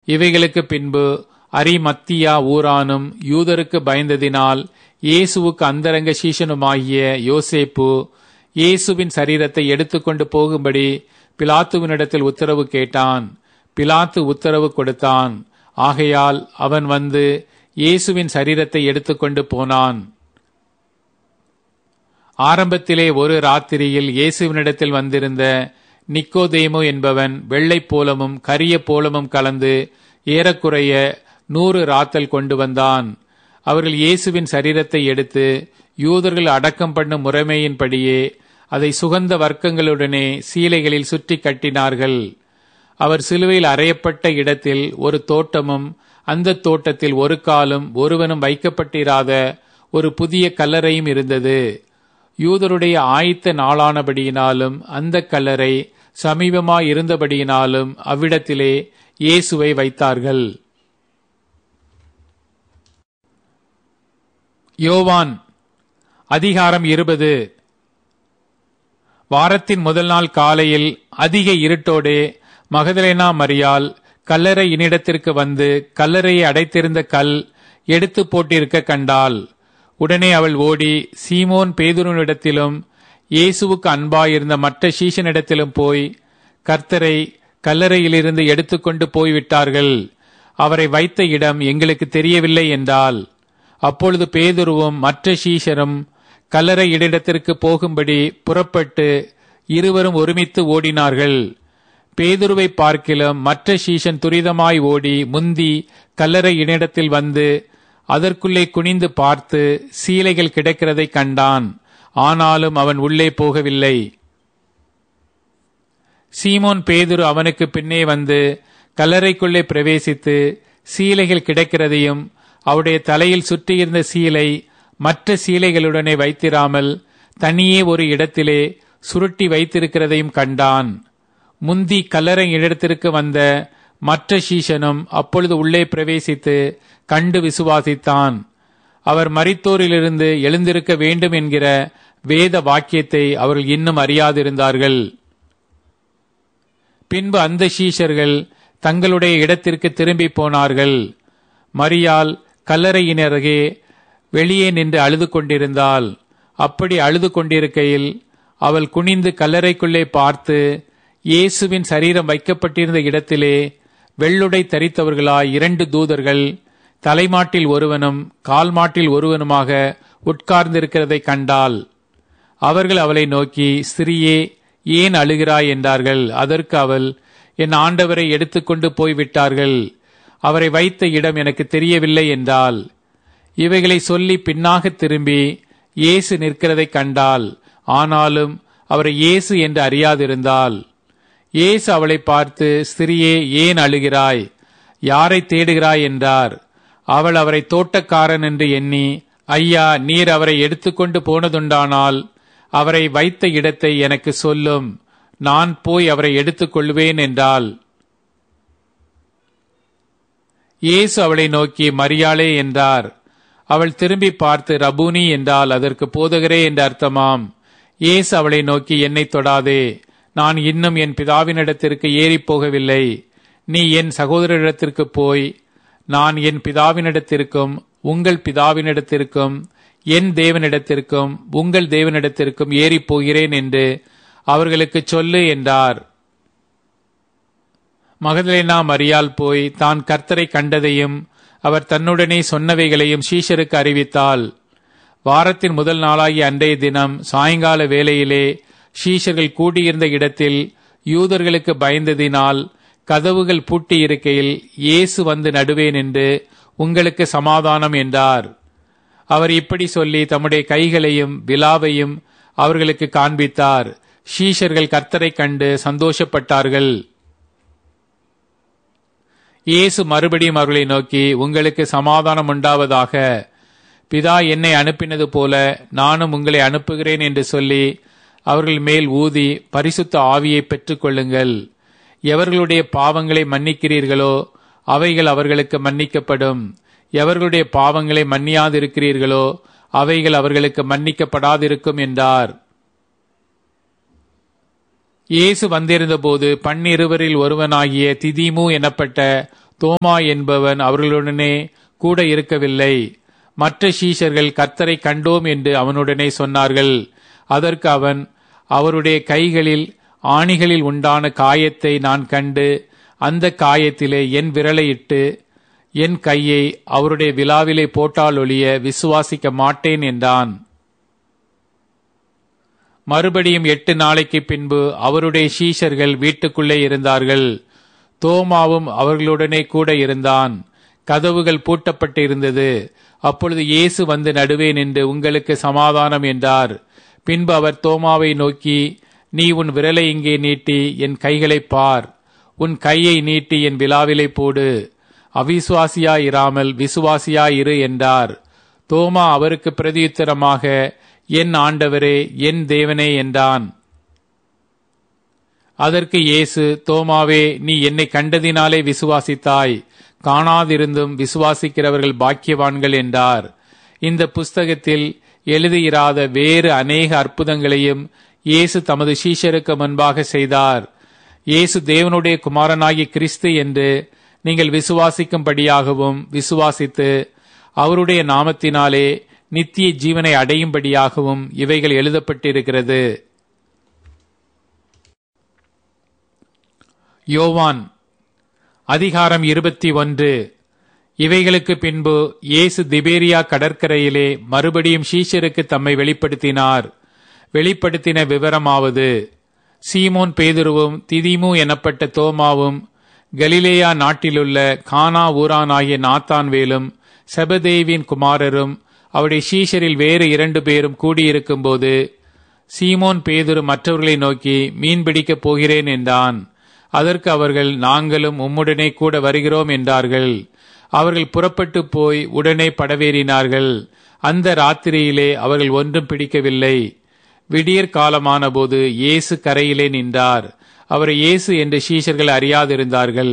இவைகளுக்கு பின்பு அரிமத்தியா ஊரானும் யூதருக்கு பயந்ததினால் இயேசுவுக்கு அந்தரங்க சீஷனுமாகிய யோசேப்பு இயேசுவின் சரீரத்தை எடுத்துக்கொண்டு போகும்படி பிலாத்துவினிடத்தில் உத்தரவு கேட்டான் பிலாத்து உத்தரவு கொடுத்தான் ஆகையால் அவன் வந்து இயேசுவின் சரீரத்தை எடுத்துக்கொண்டு போனான் ஆரம்பத்திலே ஒரு ராத்திரியில் இயேசுவினிடத்தில் வந்திருந்த நிக்கோதேமு என்பவன் வெள்ளை போலமும் கரிய போலமும் கலந்து ஏறக்குறைய நூறு ராத்தல் கொண்டு வந்தான் அவர்கள் இயேசுவின் சரீரத்தை எடுத்து யூதர்கள் அடக்கம் பண்ணும் முறைமையின்படியே அதை சுகந்த வர்க்கங்களுடனே சீலைகளில் சுற்றி கட்டினார்கள் அவர் சிலுவையில் அறையப்பட்ட இடத்தில் ஒரு தோட்டமும் அந்த தோட்டத்தில் ஒரு காலும் ஒருவனும் வைக்கப்பட்டிராத ஒரு புதிய கல்லறையும் இருந்தது யூதருடைய ஆயத்த நாளானபடியினாலும் அந்த கல்லறை சமீபமாய் இருந்தபடியினாலும் அவ்விடத்திலே இயேசுவை வைத்தார்கள் யோவான் அதிகாரம் இருபது வாரத்தின் முதல் நாள் காலையில் அதிக இருட்டோடே மகதலேனா மரியால் கல்லறை இனிடத்திற்கு வந்து கல்லறையை அடைத்திருந்த கல் எடுத்து போட்டிருக்க கண்டாள் உடனே அவள் ஓடி சீமோன் பேதுருனிடத்திலும் இயேசுவுக்கு அன்பாயிருந்த மற்ற சீஷனிடத்திலும் போய் கர்த்தரை கல்லறையிலிருந்து எடுத்துக்கொண்டு போய்விட்டார்கள் அவரை வைத்த இடம் எங்களுக்கு தெரியவில்லை என்றால் அப்பொழுது பேதுருவும் மற்ற சீஷரும் கல்லறை இடத்திற்கு போகும்படி புறப்பட்டு இருவரும் ஒருமித்து ஓடினார்கள் பேதுருவை பார்க்கிலும் மற்ற சீஷன் துரிதமாய் ஓடி முந்தி கல்லறை இனிடத்தில் வந்து அதற்குள்ளே குனிந்து பார்த்து சீலைகள் கிடக்கிறதை கண்டான் ஆனாலும் அவன் உள்ளே போகவில்லை சீமோன் பேதுரு அவனுக்கு பின்னே வந்து கல்லறைக்குள்ளே பிரவேசித்து சீலைகள் கிடக்கிறதையும் அவருடைய தலையில் சுற்றியிருந்த சீலை மற்ற சீலைகளுடனே வைத்திராமல் தனியே ஒரு இடத்திலே சுருட்டி வைத்திருக்கிறதையும் கண்டான் முந்தி கல்லறை இடத்திற்கு வந்த மற்ற சீஷனும் அப்பொழுது உள்ளே பிரவேசித்து கண்டு விசுவாசித்தான் அவர் மரித்தோரிலிருந்து எழுந்திருக்க வேண்டும் என்கிற வேத வாக்கியத்தை அவர்கள் இன்னும் அறியாதிருந்தார்கள் பின்பு அந்த சீஷர்கள் தங்களுடைய இடத்திற்கு திரும்பி போனார்கள் மரியால் கல்லறையினருகே வெளியே நின்று அழுது கொண்டிருந்தாள் அப்படி அழுது கொண்டிருக்கையில் அவள் குனிந்து கல்லறைக்குள்ளே பார்த்து இயேசுவின் சரீரம் வைக்கப்பட்டிருந்த இடத்திலே வெள்ளுடை தரித்தவர்களாய் இரண்டு தூதர்கள் தலைமாட்டில் ஒருவனும் கால் மாட்டில் ஒருவனுமாக உட்கார்ந்திருக்கிறதை கண்டாள் அவர்கள் அவளை நோக்கி சிறியே ஏன் அழுகிறாய் என்றார்கள் அதற்கு அவள் என் ஆண்டவரை எடுத்துக்கொண்டு போய்விட்டார்கள் அவரை வைத்த இடம் எனக்கு தெரியவில்லை என்றால் இவைகளை சொல்லி பின்னாக திரும்பி இயேசு நிற்கிறதை கண்டால் ஆனாலும் அவரை இயேசு என்று அறியாதிருந்தால் இயேசு அவளை பார்த்து ஸ்திரியே ஏன் அழுகிறாய் யாரை தேடுகிறாய் என்றார் அவள் அவரை தோட்டக்காரன் என்று எண்ணி ஐயா நீர் அவரை எடுத்துக்கொண்டு போனதுண்டானால் அவரை வைத்த இடத்தை எனக்கு சொல்லும் நான் போய் அவரை எடுத்துக் கொள்வேன் என்றாள் இயேசு அவளை நோக்கி மரியாளே என்றார் அவள் திரும்பி பார்த்து ரபூனி என்றால் அதற்கு போதகரே என்று அர்த்தமாம் இயேசு அவளை நோக்கி என்னை தொடாதே நான் இன்னும் என் பிதாவினிடத்திற்கு ஏறிப் போகவில்லை நீ என் சகோதரரிடத்திற்கு போய் நான் என் பிதாவினிடத்திற்கும் உங்கள் பிதாவினிடத்திற்கும் என் தேவனிடத்திற்கும் உங்கள் தேவனிடத்திற்கும் ஏறிப் போகிறேன் என்று அவர்களுக்கு சொல்லு என்றார் மகதலேனா மரியால் போய் தான் கர்த்தரை கண்டதையும் அவர் தன்னுடனே சொன்னவைகளையும் சீஷருக்கு அறிவித்தாள் வாரத்தின் முதல் நாளாகிய அன்றைய தினம் சாயங்கால வேளையிலே ஷீஷர்கள் கூடியிருந்த இடத்தில் யூதர்களுக்கு பயந்ததினால் கதவுகள் பூட்டி இருக்கையில் இயேசு வந்து நடுவே நின்று உங்களுக்கு சமாதானம் என்றார் அவர் இப்படி சொல்லி தம்முடைய கைகளையும் விலாவையும் அவர்களுக்கு காண்பித்தார் ஷீஷர்கள் கர்த்தரை கண்டு சந்தோஷப்பட்டார்கள் இயேசு மறுபடியும் அவர்களை நோக்கி உங்களுக்கு சமாதானம் உண்டாவதாக பிதா என்னை அனுப்பினது போல நானும் உங்களை அனுப்புகிறேன் என்று சொல்லி அவர்கள் மேல் ஊதி பரிசுத்த ஆவியை பெற்றுக்கொள்ளுங்கள் எவர்களுடைய பாவங்களை மன்னிக்கிறீர்களோ அவைகள் அவர்களுக்கு மன்னிக்கப்படும் எவர்களுடைய பாவங்களை மன்னியாதிருக்கிறீர்களோ அவைகள் அவர்களுக்கு மன்னிக்கப்படாதிருக்கும் என்றார் இயேசு வந்திருந்தபோது பன்னிருவரில் ஒருவனாகிய திதிமு எனப்பட்ட தோமா என்பவன் அவர்களுடனே கூட இருக்கவில்லை மற்ற சீஷர்கள் கர்த்தரை கண்டோம் என்று அவனுடனே சொன்னார்கள் அதற்கு அவன் அவருடைய கைகளில் ஆணிகளில் உண்டான காயத்தை நான் கண்டு அந்த காயத்திலே என் விரலை இட்டு என் கையை அவருடைய விழாவிலே போட்டால் ஒழிய விசுவாசிக்க மாட்டேன் என்றான் மறுபடியும் எட்டு நாளைக்கு பின்பு அவருடைய சீஷர்கள் வீட்டுக்குள்ளே இருந்தார்கள் தோமாவும் அவர்களுடனே கூட இருந்தான் கதவுகள் பூட்டப்பட்டு இருந்தது அப்பொழுது இயேசு வந்து நடுவே நின்று உங்களுக்கு சமாதானம் என்றார் பின்பு அவர் தோமாவை நோக்கி நீ உன் விரலை இங்கே நீட்டி என் கைகளை பார் உன் கையை நீட்டி என் விழாவிலை போடு அவிசுவாசியாயிராமல் விசுவாசியாயிரு என்றார் தோமா அவருக்கு பிரதியுத்தரமாக என் ஆண்டவரே என் தேவனே என்றான் அதற்கு இயேசு தோமாவே நீ என்னை கண்டதினாலே விசுவாசித்தாய் காணாதிருந்தும் விசுவாசிக்கிறவர்கள் பாக்கியவான்கள் என்றார் இந்த புஸ்தகத்தில் எழுதியிராத வேறு அநேக அற்புதங்களையும் இயேசு தமது சீஷருக்கு முன்பாக செய்தார் இயேசு தேவனுடைய குமாரனாகி கிறிஸ்து என்று நீங்கள் விசுவாசிக்கும்படியாகவும் விசுவாசித்து அவருடைய நாமத்தினாலே நித்திய ஜீவனை அடையும்படியாகவும் இவைகள் எழுதப்பட்டிருக்கிறது யோவான் அதிகாரம் இருபத்தி ஒன்று இவைகளுக்கு பின்பு இயேசு திபேரியா கடற்கரையிலே மறுபடியும் ஷீஷருக்கு தம்மை வெளிப்படுத்தினார் வெளிப்படுத்தின விவரமாவது சீமோன் பேதுருவும் திதிமு எனப்பட்ட தோமாவும் கலிலேயா நாட்டிலுள்ள கானா ஊரானாகிய நாத்தான்வேலும் செபதேவின் குமாரரும் அவருடைய ஷீஷரில் வேறு இரண்டு பேரும் கூடியிருக்கும்போது சீமோன் பேதுரு மற்றவர்களை நோக்கி மீன் பிடிக்கப் போகிறேன் என்றான் அதற்கு அவர்கள் நாங்களும் உம்முடனே கூட வருகிறோம் என்றார்கள் அவர்கள் புறப்பட்டு போய் உடனே படவேறினார்கள் அந்த ராத்திரியிலே அவர்கள் ஒன்றும் பிடிக்கவில்லை விடியற் காலமான போது இயேசு கரையிலே நின்றார் அவரை இயேசு என்று சீஷர்கள் அறியாதிருந்தார்கள்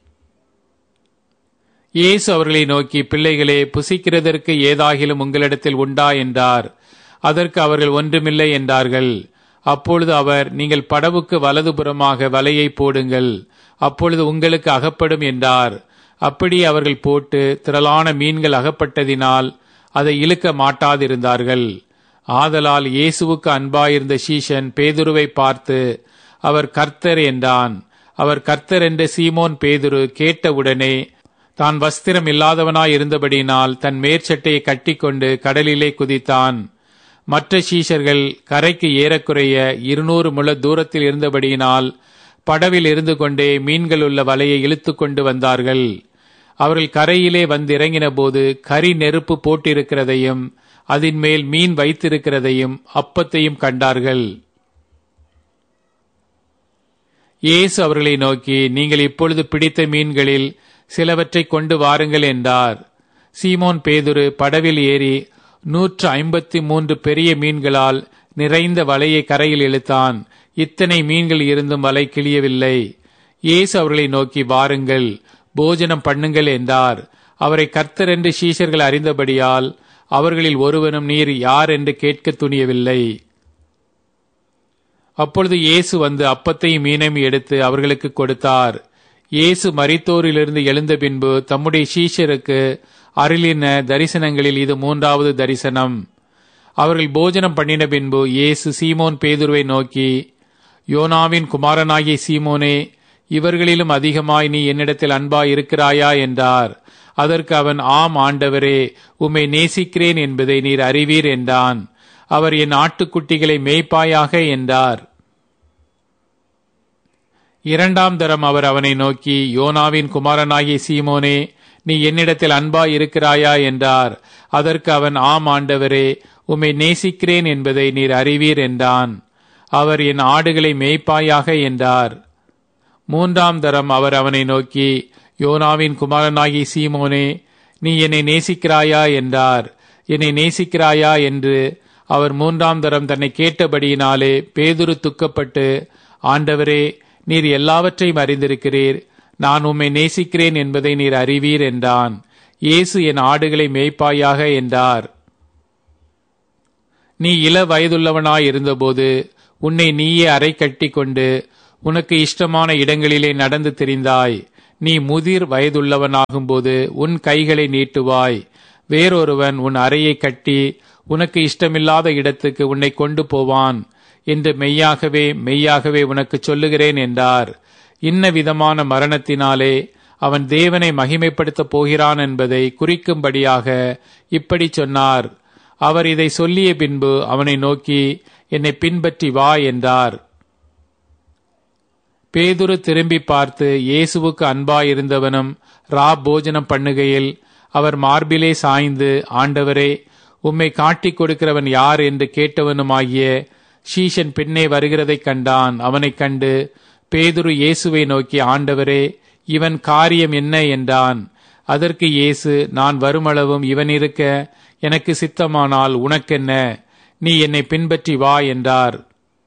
இயேசு அவர்களை நோக்கி பிள்ளைகளே புசிக்கிறதற்கு ஏதாகிலும் உங்களிடத்தில் உண்டா என்றார் அதற்கு அவர்கள் ஒன்றுமில்லை என்றார்கள் அப்பொழுது அவர் நீங்கள் படவுக்கு வலதுபுறமாக வலையை போடுங்கள் அப்பொழுது உங்களுக்கு அகப்படும் என்றார் அப்படி அவர்கள் போட்டு திரளான மீன்கள் அகப்பட்டதினால் அதை இழுக்க மாட்டாதிருந்தார்கள் ஆதலால் இயேசுவுக்கு அன்பாயிருந்த சீஷன் பேதுருவை பார்த்து அவர் கர்த்தர் என்றான் அவர் கர்த்தர் என்ற சீமோன் பேதுரு கேட்டவுடனே தான் வஸ்திரம் இல்லாதவனாய் இருந்தபடியினால் தன் மேற்சட்டையை கட்டிக்கொண்டு கடலிலே குதித்தான் மற்ற சீஷர்கள் கரைக்கு ஏறக்குறைய இருநூறு முழ தூரத்தில் இருந்தபடியினால் படவில் இருந்து கொண்டே மீன்கள் உள்ள வலையை இழுத்து கொண்டு வந்தார்கள் அவர்கள் கரையிலே வந்து இறங்கின போது கரி நெருப்பு போட்டிருக்கிறதையும் அதன் மேல் மீன் வைத்திருக்கிறதையும் அப்பத்தையும் கண்டார்கள் இயேசு அவர்களை நோக்கி நீங்கள் இப்பொழுது பிடித்த மீன்களில் சிலவற்றை கொண்டு வாருங்கள் என்றார் சீமோன் பேதுரு படவில் ஏறி நூற்று ஐம்பத்தி மூன்று பெரிய மீன்களால் நிறைந்த வலையை கரையில் இழுத்தான் இத்தனை மீன்கள் இருந்தும் வலை கிளியவில்லை இயேசு அவர்களை நோக்கி வாருங்கள் போஜனம் பண்ணுங்கள் என்றார் அவரை கர்த்தர் என்று சீஷர்கள் அறிந்தபடியால் அவர்களில் ஒருவனும் நீர் யார் என்று கேட்க துணியவில்லை அப்பொழுது இயேசு வந்து அப்பத்தையும் மீனையும் எடுத்து அவர்களுக்கு கொடுத்தார் இயேசு மரித்தோரிலிருந்து எழுந்த பின்பு தம்முடைய சீஷருக்கு அருளின தரிசனங்களில் இது மூன்றாவது தரிசனம் அவர்கள் போஜனம் பண்ணின பின்பு இயேசு சீமோன் பேதுருவை நோக்கி யோனாவின் குமாரனாகிய சீமோனே இவர்களிலும் அதிகமாய் நீ என்னிடத்தில் அன்பாய் இருக்கிறாயா என்றார் அதற்கு அவன் ஆம் ஆண்டவரே உம்மை நேசிக்கிறேன் என்பதை நீர் அறிவீர் என்றான் அவர் என் ஆட்டுக்குட்டிகளை மேய்ப்பாயாக என்றார் இரண்டாம் தரம் அவர் அவனை நோக்கி யோனாவின் குமாரனாகிய சீமோனே நீ என்னிடத்தில் அன்பாய் இருக்கிறாயா என்றார் அதற்கு அவன் ஆம் ஆண்டவரே உம்மை நேசிக்கிறேன் என்பதை நீர் அறிவீர் என்றான் அவர் என் ஆடுகளை மேய்ப்பாயாக என்றார் மூன்றாம் தரம் அவர் அவனை நோக்கி யோனாவின் குமாரனாகி சீமோனே நீ என்னை நேசிக்கிறாயா என்றார் என்னை நேசிக்கிறாயா என்று அவர் மூன்றாம் தரம் தன்னை கேட்டபடியினாலே பேதுரு துக்கப்பட்டு ஆண்டவரே நீர் எல்லாவற்றையும் அறிந்திருக்கிறீர் நான் உம்மை நேசிக்கிறேன் என்பதை நீர் அறிவீர் என்றான் இயேசு என் ஆடுகளை மேய்ப்பாயாக என்றார் நீ இள வயதுள்ளவனாய் இருந்தபோது உன்னை நீயே அறை கட்டி கொண்டு உனக்கு இஷ்டமான இடங்களிலே நடந்து திரிந்தாய் நீ முதிர் வயதுள்ளவனாகும்போது உன் கைகளை நீட்டுவாய் வேறொருவன் உன் அறையை கட்டி உனக்கு இஷ்டமில்லாத இடத்துக்கு உன்னை கொண்டு போவான் என்று மெய்யாகவே மெய்யாகவே உனக்கு சொல்லுகிறேன் என்றார் இன்ன விதமான மரணத்தினாலே அவன் தேவனை மகிமைப்படுத்தப் போகிறான் என்பதை குறிக்கும்படியாக இப்படி சொன்னார் அவர் இதை சொல்லிய பின்பு அவனை நோக்கி என்னை பின்பற்றி வா என்றார் பேதுரு திரும்பி பார்த்து இயேசுவுக்கு அன்பாயிருந்தவனும் ரா போஜனம் பண்ணுகையில் அவர் மார்பிலே சாய்ந்து ஆண்டவரே உம்மை காட்டிக் கொடுக்கிறவன் யார் என்று கேட்டவனுமாகிய ஷீஷன் பின்னே வருகிறதைக் கண்டான் அவனைக் கண்டு பேதுரு இயேசுவை நோக்கி ஆண்டவரே இவன் காரியம் என்ன என்றான் அதற்கு இயேசு நான் வருமளவும் இவன் இருக்க எனக்கு சித்தமானால் உனக்கென்ன நீ என்னை பின்பற்றி வா என்றார்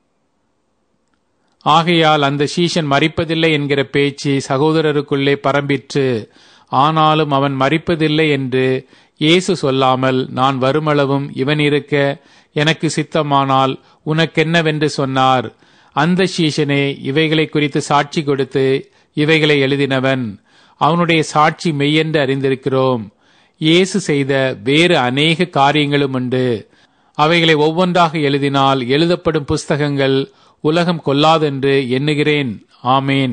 ஆகையால் அந்த சீஷன் மறிப்பதில்லை என்கிற பேச்சு சகோதரருக்குள்ளே பரம்பிற்று ஆனாலும் அவன் மறிப்பதில்லை என்று இயேசு சொல்லாமல் நான் வருமளவும் இவன் இருக்க எனக்கு சித்தமானால் உனக்கென்னவென்று சொன்னார் அந்த சீஷனே இவைகளை குறித்து சாட்சி கொடுத்து இவைகளை எழுதினவன் அவனுடைய சாட்சி மெய்யென்று அறிந்திருக்கிறோம் இயேசு செய்த வேறு அநேக காரியங்களும் உண்டு அவைகளை ஒவ்வொன்றாக எழுதினால் எழுதப்படும் புஸ்தகங்கள் உலகம் கொல்லாதென்று எண்ணுகிறேன் ஆமேன்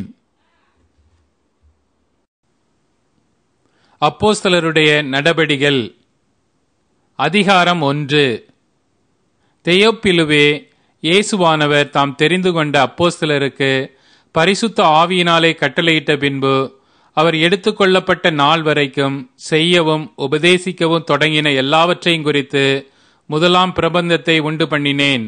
அப்போஸ்தலருடைய நடபடிகள் அதிகாரம் ஒன்று தெயோப்பிலுவே இயேசுவானவர் தாம் தெரிந்து கொண்ட அப்போஸ்தலருக்கு பரிசுத்த ஆவியினாலே கட்டளையிட்ட பின்பு அவர் எடுத்துக்கொள்ளப்பட்ட நாள் வரைக்கும் செய்யவும் உபதேசிக்கவும் தொடங்கின எல்லாவற்றையும் குறித்து முதலாம் பிரபந்தத்தை உண்டு பண்ணினேன்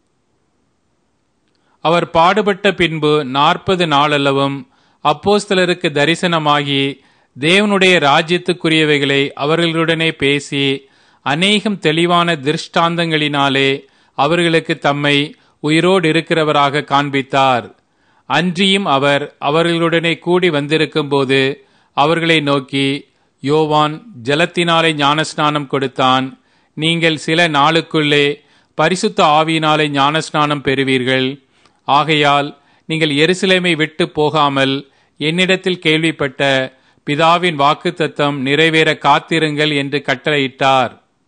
அவர் பாடுபட்ட பின்பு நாற்பது நாளளவும் அப்போஸ்தலருக்கு தரிசனமாகி தேவனுடைய ராஜ்யத்துக்குரியவைகளை அவர்களுடனே பேசி அநேகம் தெளிவான திருஷ்டாந்தங்களினாலே அவர்களுக்கு தம்மை உயிரோடு இருக்கிறவராக காண்பித்தார் அன்றியும் அவர் அவர்களுடனே கூடி வந்திருக்கும் போது அவர்களை நோக்கி யோவான் ஜலத்தினாலே ஞானஸ்நானம் கொடுத்தான் நீங்கள் சில நாளுக்குள்ளே பரிசுத்த ஆவியினாலே ஞானஸ்நானம் பெறுவீர்கள் ஆகையால் நீங்கள் எருசலேமை விட்டு போகாமல் என்னிடத்தில் கேள்விப்பட்ட பிதாவின் வாக்கு தத்தம் நிறைவேற காத்திருங்கள் என்று கட்டளையிட்டார்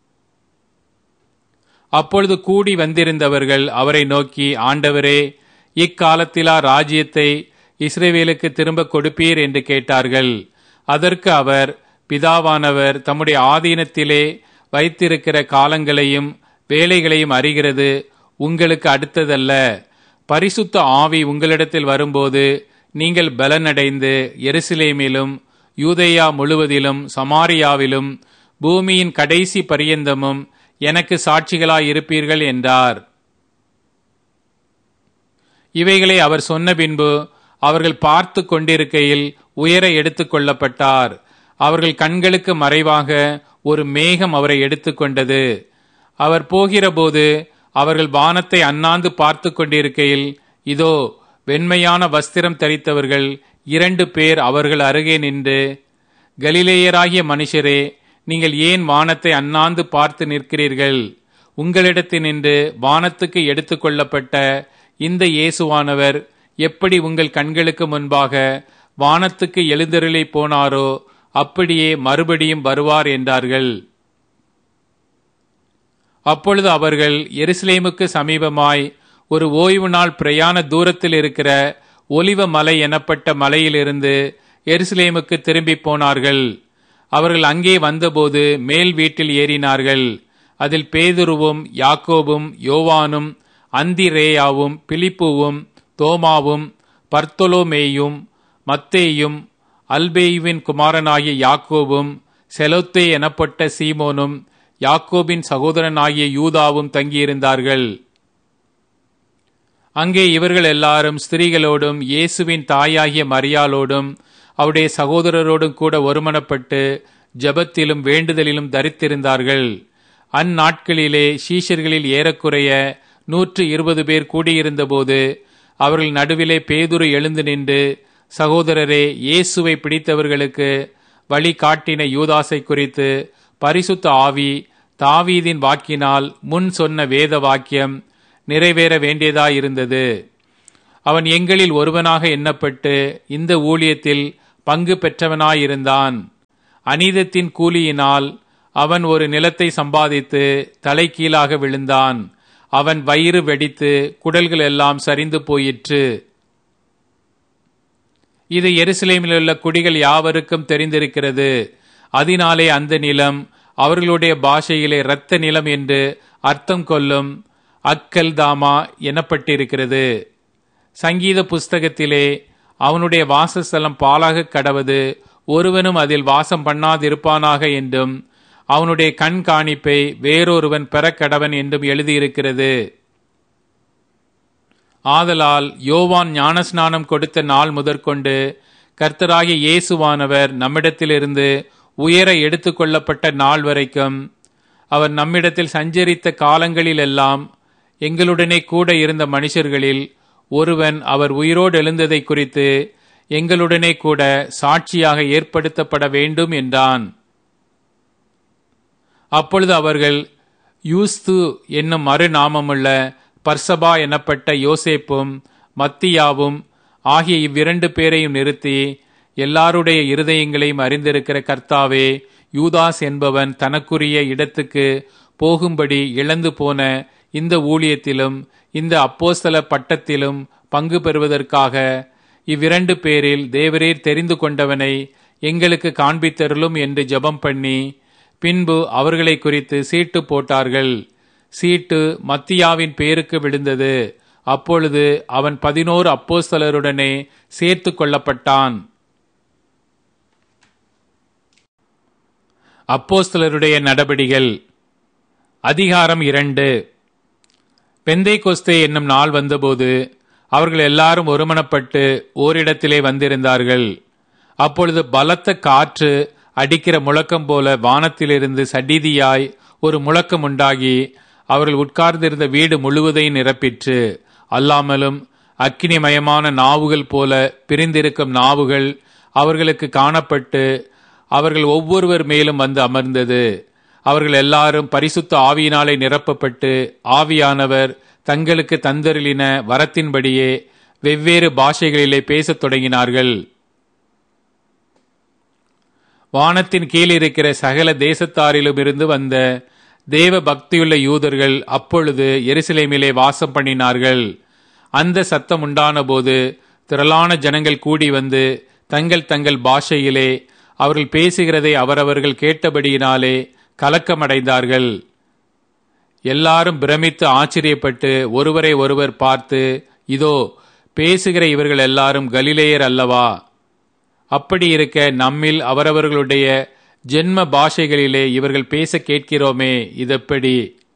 அப்பொழுது கூடி வந்திருந்தவர்கள் அவரை நோக்கி ஆண்டவரே இக்காலத்திலா ராஜ்யத்தை இஸ்ரேவேலுக்கு திரும்ப கொடுப்பீர் என்று கேட்டார்கள் அதற்கு அவர் பிதாவானவர் தம்முடைய ஆதீனத்திலே வைத்திருக்கிற காலங்களையும் வேலைகளையும் அறிகிறது உங்களுக்கு அடுத்ததல்ல பரிசுத்த ஆவி உங்களிடத்தில் வரும்போது நீங்கள் பலனடைந்து எருசலேமிலும் யூதேயா முழுவதிலும் சமாரியாவிலும் பூமியின் கடைசி பரியந்தமும் எனக்கு சாட்சிகளாயிருப்பீர்கள் என்றார் இவைகளை அவர் சொன்ன பின்பு அவர்கள் பார்த்து கொண்டிருக்கையில் உயர எடுத்துக் கொள்ளப்பட்டார் அவர்கள் கண்களுக்கு மறைவாக ஒரு மேகம் அவரை எடுத்துக்கொண்டது அவர் போகிறபோது அவர்கள் வானத்தை அண்ணாந்து பார்த்து கொண்டிருக்கையில் இதோ வெண்மையான வஸ்திரம் தரித்தவர்கள் இரண்டு பேர் அவர்கள் அருகே நின்று கலிலேயராகிய மனுஷரே நீங்கள் ஏன் வானத்தை அண்ணாந்து பார்த்து நிற்கிறீர்கள் உங்களிடத்தினின்று வானத்துக்கு எடுத்துக்கொள்ளப்பட்ட இந்த இயேசுவானவர் எப்படி உங்கள் கண்களுக்கு முன்பாக வானத்துக்கு எழுந்தருளி போனாரோ அப்படியே மறுபடியும் வருவார் என்றார்கள் அப்பொழுது அவர்கள் எருசலேமுக்கு சமீபமாய் ஒரு ஓய்வு நாள் பிரயாண தூரத்தில் இருக்கிற ஒலிவ மலை எனப்பட்ட மலையிலிருந்து எருசலேமுக்கு திரும்பி போனார்கள் அவர்கள் அங்கே வந்தபோது மேல் வீட்டில் ஏறினார்கள் அதில் பேதுருவும் யாக்கோபும் யோவானும் அந்திரேயாவும் பிலிப்புவும் தோமாவும் பர்த்தொலோமேயும் மத்தேயும் அல்பேயுவின் குமாரனாகிய யாக்கோபும் செலோத்தே எனப்பட்ட சீமோனும் யாக்கோபின் சகோதரனாகிய யூதாவும் தங்கியிருந்தார்கள் அங்கே இவர்கள் எல்லாரும் ஸ்திரீகளோடும் இயேசுவின் தாயாகிய மரியாளோடும் அவருடைய சகோதரரோடும் கூட ஒருமனப்பட்டு ஜபத்திலும் வேண்டுதலிலும் தரித்திருந்தார்கள் அந்நாட்களிலே சீஷர்களில் ஏறக்குறைய நூற்று இருபது பேர் கூடியிருந்தபோது அவர்கள் நடுவிலே பேதுரு எழுந்து நின்று சகோதரரே இயேசுவை பிடித்தவர்களுக்கு வழி காட்டின யூதாசை குறித்து பரிசுத்த ஆவி தாவீதின் வாக்கினால் முன் சொன்ன வேத வாக்கியம் நிறைவேற வேண்டியதாயிருந்தது அவன் எங்களில் ஒருவனாக எண்ணப்பட்டு இந்த ஊழியத்தில் பங்கு பெற்றவனாயிருந்தான் அநீதத்தின் கூலியினால் அவன் ஒரு நிலத்தை சம்பாதித்து தலைகீழாக விழுந்தான் அவன் வயிறு வெடித்து குடல்கள் எல்லாம் சரிந்து போயிற்று இது எருசலேமில் உள்ள குடிகள் யாவருக்கும் தெரிந்திருக்கிறது அதனாலே அந்த நிலம் அவர்களுடைய பாஷையிலே இரத்த நிலம் என்று அர்த்தம் கொள்ளும் அக்கல் தாமா எனப்பட்டிருக்கிறது சங்கீத புஸ்தகத்திலே அவனுடைய வாசஸ்தலம் பாலாக கடவது ஒருவனும் அதில் வாசம் பண்ணாதிருப்பானாக என்றும் அவனுடைய கண் காணிப்பை வேறொருவன் பெறக்கடவன் என்றும் எழுதியிருக்கிறது ஆதலால் யோவான் ஞானஸ்நானம் கொடுத்த நாள் முதற்கொண்டு கர்த்தராகிய இயேசுவானவர் நம்மிடத்திலிருந்து உயர எடுத்துக்கொள்ளப்பட்ட நாள் வரைக்கும் அவர் நம்மிடத்தில் சஞ்சரித்த காலங்களிலெல்லாம் எங்களுடனே கூட இருந்த மனுஷர்களில் ஒருவன் அவர் உயிரோடு எழுந்ததை குறித்து எங்களுடனே கூட சாட்சியாக ஏற்படுத்தப்பட வேண்டும் என்றான் அப்பொழுது அவர்கள் யூஸ்து என்னும் மறுநாமமுள்ள பர்சபா எனப்பட்ட யோசேப்பும் மத்தியாவும் ஆகிய இவ்விரண்டு பேரையும் நிறுத்தி எல்லாருடைய இருதயங்களையும் அறிந்திருக்கிற கர்த்தாவே யூதாஸ் என்பவன் தனக்குரிய இடத்துக்கு போகும்படி இழந்து போன இந்த ஊழியத்திலும் இந்த அப்போஸ்தல பட்டத்திலும் பங்கு பெறுவதற்காக இவ்விரண்டு பேரில் தேவரீர் தெரிந்து கொண்டவனை எங்களுக்கு காண்பித்தருளும் என்று ஜெபம் பண்ணி பின்பு அவர்களை குறித்து சீட்டு போட்டார்கள் சீட்டு மத்தியாவின் பேருக்கு விழுந்தது அப்பொழுது அவன் பதினோரு அப்போஸ்தலருடனே சேர்த்து கொள்ளப்பட்டான் அப்போஸ்தலருடைய நடபடிகள் அதிகாரம் இரண்டு பெந்தை கொஸ்தே என்னும் நாள் வந்தபோது அவர்கள் எல்லாரும் ஒருமனப்பட்டு ஓரிடத்திலே வந்திருந்தார்கள் அப்பொழுது பலத்த காற்று அடிக்கிற முழக்கம் போல வானத்திலிருந்து சடிதியாய் ஒரு முழக்கம் உண்டாகி அவர்கள் உட்கார்ந்திருந்த வீடு முழுவதையும் நிரப்பிற்று அல்லாமலும் அக்கினிமயமான நாவுகள் போல பிரிந்திருக்கும் நாவுகள் அவர்களுக்கு காணப்பட்டு அவர்கள் ஒவ்வொருவர் மேலும் வந்து அமர்ந்தது அவர்கள் எல்லாரும் பரிசுத்த ஆவியினாலே நிரப்பப்பட்டு ஆவியானவர் தங்களுக்கு தந்தருளின வரத்தின்படியே வெவ்வேறு பாஷைகளிலே பேசத் தொடங்கினார்கள் வானத்தின் கீழ் இருக்கிற சகல தேசத்தாரிலும் இருந்து வந்த தேவ பக்தியுள்ள யூதர்கள் அப்பொழுது எருசலேமிலே வாசம் பண்ணினார்கள் அந்த சத்தம் உண்டான போது திரளான ஜனங்கள் கூடி வந்து தங்கள் தங்கள் பாஷையிலே அவர்கள் பேசுகிறதை அவரவர்கள் கேட்டபடியினாலே கலக்கமடைந்தார்கள் எல்லாரும் பிரமித்து ஆச்சரியப்பட்டு ஒருவரை ஒருவர் பார்த்து இதோ பேசுகிற இவர்கள் எல்லாரும் கலிலேயர் அல்லவா அப்படி இருக்க நம்மில் அவரவர்களுடைய ஜென்ம பாஷைகளிலே இவர்கள் பேச கேட்கிறோமே இதெப்படி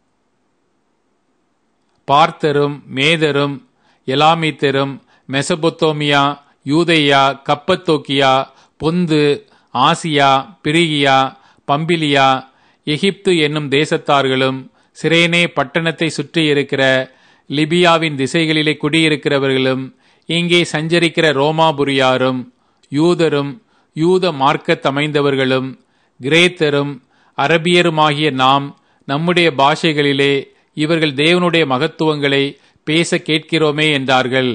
பார்த்தரும் மேதரும் எலாமித்தரும் மெசபொத்தோமியா யூதையா கப்பத்தோக்கியா பொந்து ஆசியா பிரிகியா பம்பிலியா எகிப்து என்னும் தேசத்தார்களும் சிரேனே பட்டணத்தை சுற்றி இருக்கிற லிபியாவின் திசைகளிலே குடியிருக்கிறவர்களும் இங்கே சஞ்சரிக்கிற ரோமாபுரியாரும் யூதரும் யூத மார்க்கத்தமைந்தவர்களும் கிரேத்தரும் அரபியருமாகிய நாம் நம்முடைய பாஷைகளிலே இவர்கள் தேவனுடைய மகத்துவங்களை பேச கேட்கிறோமே என்றார்கள்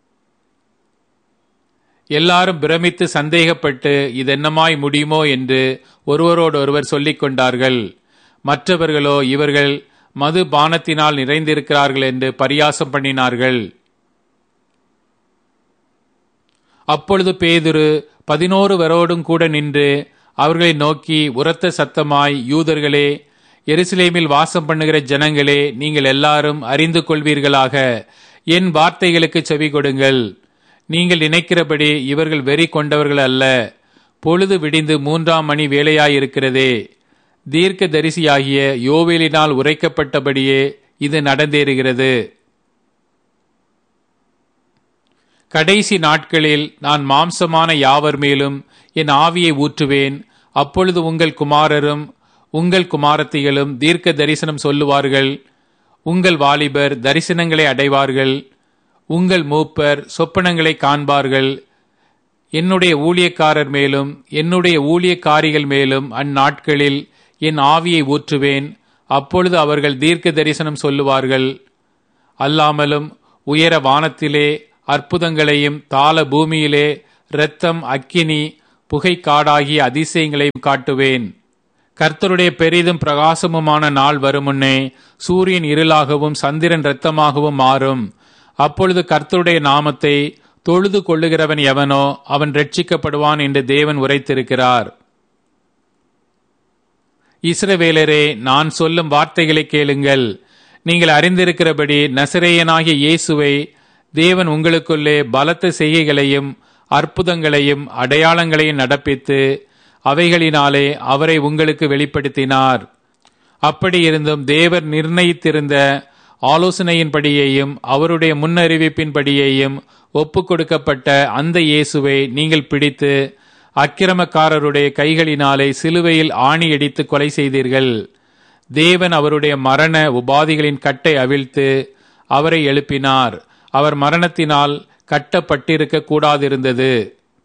எல்லாரும் பிரமித்து சந்தேகப்பட்டு இதென்னமாய் முடியுமோ என்று ஒருவரோடொருவர் சொல்லிக் கொண்டார்கள் மற்றவர்களோ இவர்கள் மது பானத்தினால் நிறைந்திருக்கிறார்கள் என்று பரியாசம் பண்ணினார்கள் அப்பொழுது பேதுரு பதினோரு வரோடும் கூட நின்று அவர்களை நோக்கி உரத்த சத்தமாய் யூதர்களே எருசலேமில் வாசம் பண்ணுகிற ஜனங்களே நீங்கள் எல்லாரும் அறிந்து கொள்வீர்களாக என் வார்த்தைகளுக்கு செவி கொடுங்கள் நீங்கள் நினைக்கிறபடி இவர்கள் வெறி கொண்டவர்கள் அல்ல பொழுது விடிந்து மூன்றாம் மணி வேலையாயிருக்கிறதே தீர்க்க தரிசியாகிய யோவேலினால் உரைக்கப்பட்டபடியே இது நடந்தேறுகிறது கடைசி நாட்களில் நான் மாம்சமான யாவர் மேலும் என் ஆவியை ஊற்றுவேன் அப்பொழுது உங்கள் குமாரரும் உங்கள் குமாரத்திகளும் தீர்க்க தரிசனம் சொல்லுவார்கள் உங்கள் வாலிபர் தரிசனங்களை அடைவார்கள் உங்கள் மூப்பர் சொப்பனங்களை காண்பார்கள் என்னுடைய ஊழியக்காரர் மேலும் என்னுடைய ஊழியக்காரிகள் மேலும் அந்நாட்களில் என் ஆவியை ஊற்றுவேன் அப்பொழுது அவர்கள் தீர்க்க தரிசனம் சொல்லுவார்கள் அல்லாமலும் உயர வானத்திலே அற்புதங்களையும் தாள பூமியிலே இரத்தம் அக்கினி புகைக்காடாகிய அதிசயங்களையும் காட்டுவேன் கர்த்தருடைய பெரிதும் பிரகாசமுமான நாள் வருமுன்னே சூரியன் இருளாகவும் சந்திரன் இரத்தமாகவும் மாறும் அப்பொழுது கர்த்தருடைய நாமத்தை தொழுது கொள்ளுகிறவன் எவனோ அவன் ரட்சிக்கப்படுவான் என்று தேவன் உரைத்திருக்கிறார் இஸ்ரவேலரே நான் சொல்லும் வார்த்தைகளை கேளுங்கள் நீங்கள் அறிந்திருக்கிறபடி நசிரேயனாகிய இயேசுவை தேவன் உங்களுக்குள்ளே பலத்த செய்கைகளையும் அற்புதங்களையும் அடையாளங்களையும் நடப்பித்து அவைகளினாலே அவரை உங்களுக்கு வெளிப்படுத்தினார் அப்படி இருந்தும் தேவர் நிர்ணயித்திருந்த ஆலோசனையின்படியேயும் அவருடைய முன்னறிவிப்பின்படியேயும் ஒப்பு கொடுக்கப்பட்ட அந்த இயேசுவை நீங்கள் பிடித்து அக்கிரமக்காரருடைய கைகளினாலே சிலுவையில் ஆணியடித்து கொலை செய்தீர்கள் தேவன் அவருடைய மரண உபாதிகளின் கட்டை அவிழ்த்து அவரை எழுப்பினார் அவர் மரணத்தினால் கட்டப்பட்டிருக்க கூடாதிருந்தது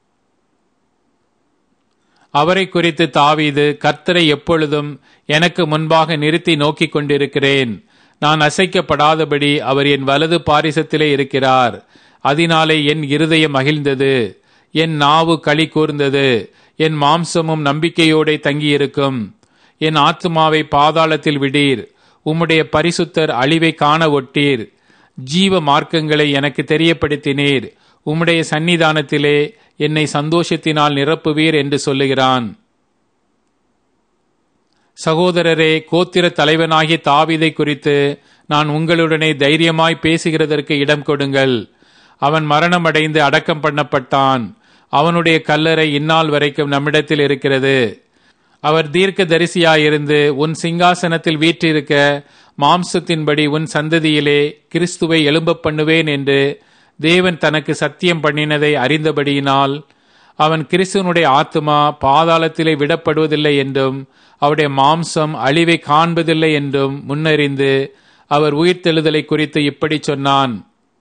அவரை குறித்து தாவீது கர்த்தரை எப்பொழுதும் எனக்கு முன்பாக நிறுத்தி நோக்கிக் கொண்டிருக்கிறேன் நான் அசைக்கப்படாதபடி அவர் என் வலது பாரிசத்திலே இருக்கிறார் அதனாலே என் இருதயம் மகிழ்ந்தது என் நாவு களி கூர்ந்தது என் மாம்சமும் நம்பிக்கையோടെ தங்கியிருக்கும் என் ஆத்மாவை பாதாளத்தில் விடீர் உம்முடைய பரிசுத்தர் அழிவை காண ஒட்டீர் ஜீவ மார்க்கங்களை எனக்கு தெரியப்படுத்தினீர் உம்முடைய சந்நிதானத்திலே என்னை சந்தோஷத்தினால் நிரப்புவீர் என்று சொல்லுகிறான் சகோதரரே கோத்திர தலைவனாகிய தாவிதை குறித்து நான் உங்களுடனே தைரியமாய் பேசுகிறதற்கு இடம் கொடுங்கள் அவன் மரணமடைந்து அடக்கம் பண்ணப்பட்டான் அவனுடைய கல்லறை இந்நாள் வரைக்கும் நம்மிடத்தில் இருக்கிறது அவர் தீர்க்க தரிசியாயிருந்து உன் சிங்காசனத்தில் வீற்றிருக்க மாம்சத்தின்படி உன் சந்ததியிலே கிறிஸ்துவை எழும்ப பண்ணுவேன் என்று தேவன் தனக்கு சத்தியம் பண்ணினதை அறிந்தபடியினால் அவன் கிறிஸ்துவனுடைய ஆத்மா பாதாளத்திலே விடப்படுவதில்லை என்றும் அவருடைய மாம்சம் அழிவை காண்பதில்லை என்றும் முன்னறிந்து அவர் உயிர்த்தெழுதலை குறித்து இப்படி சொன்னான்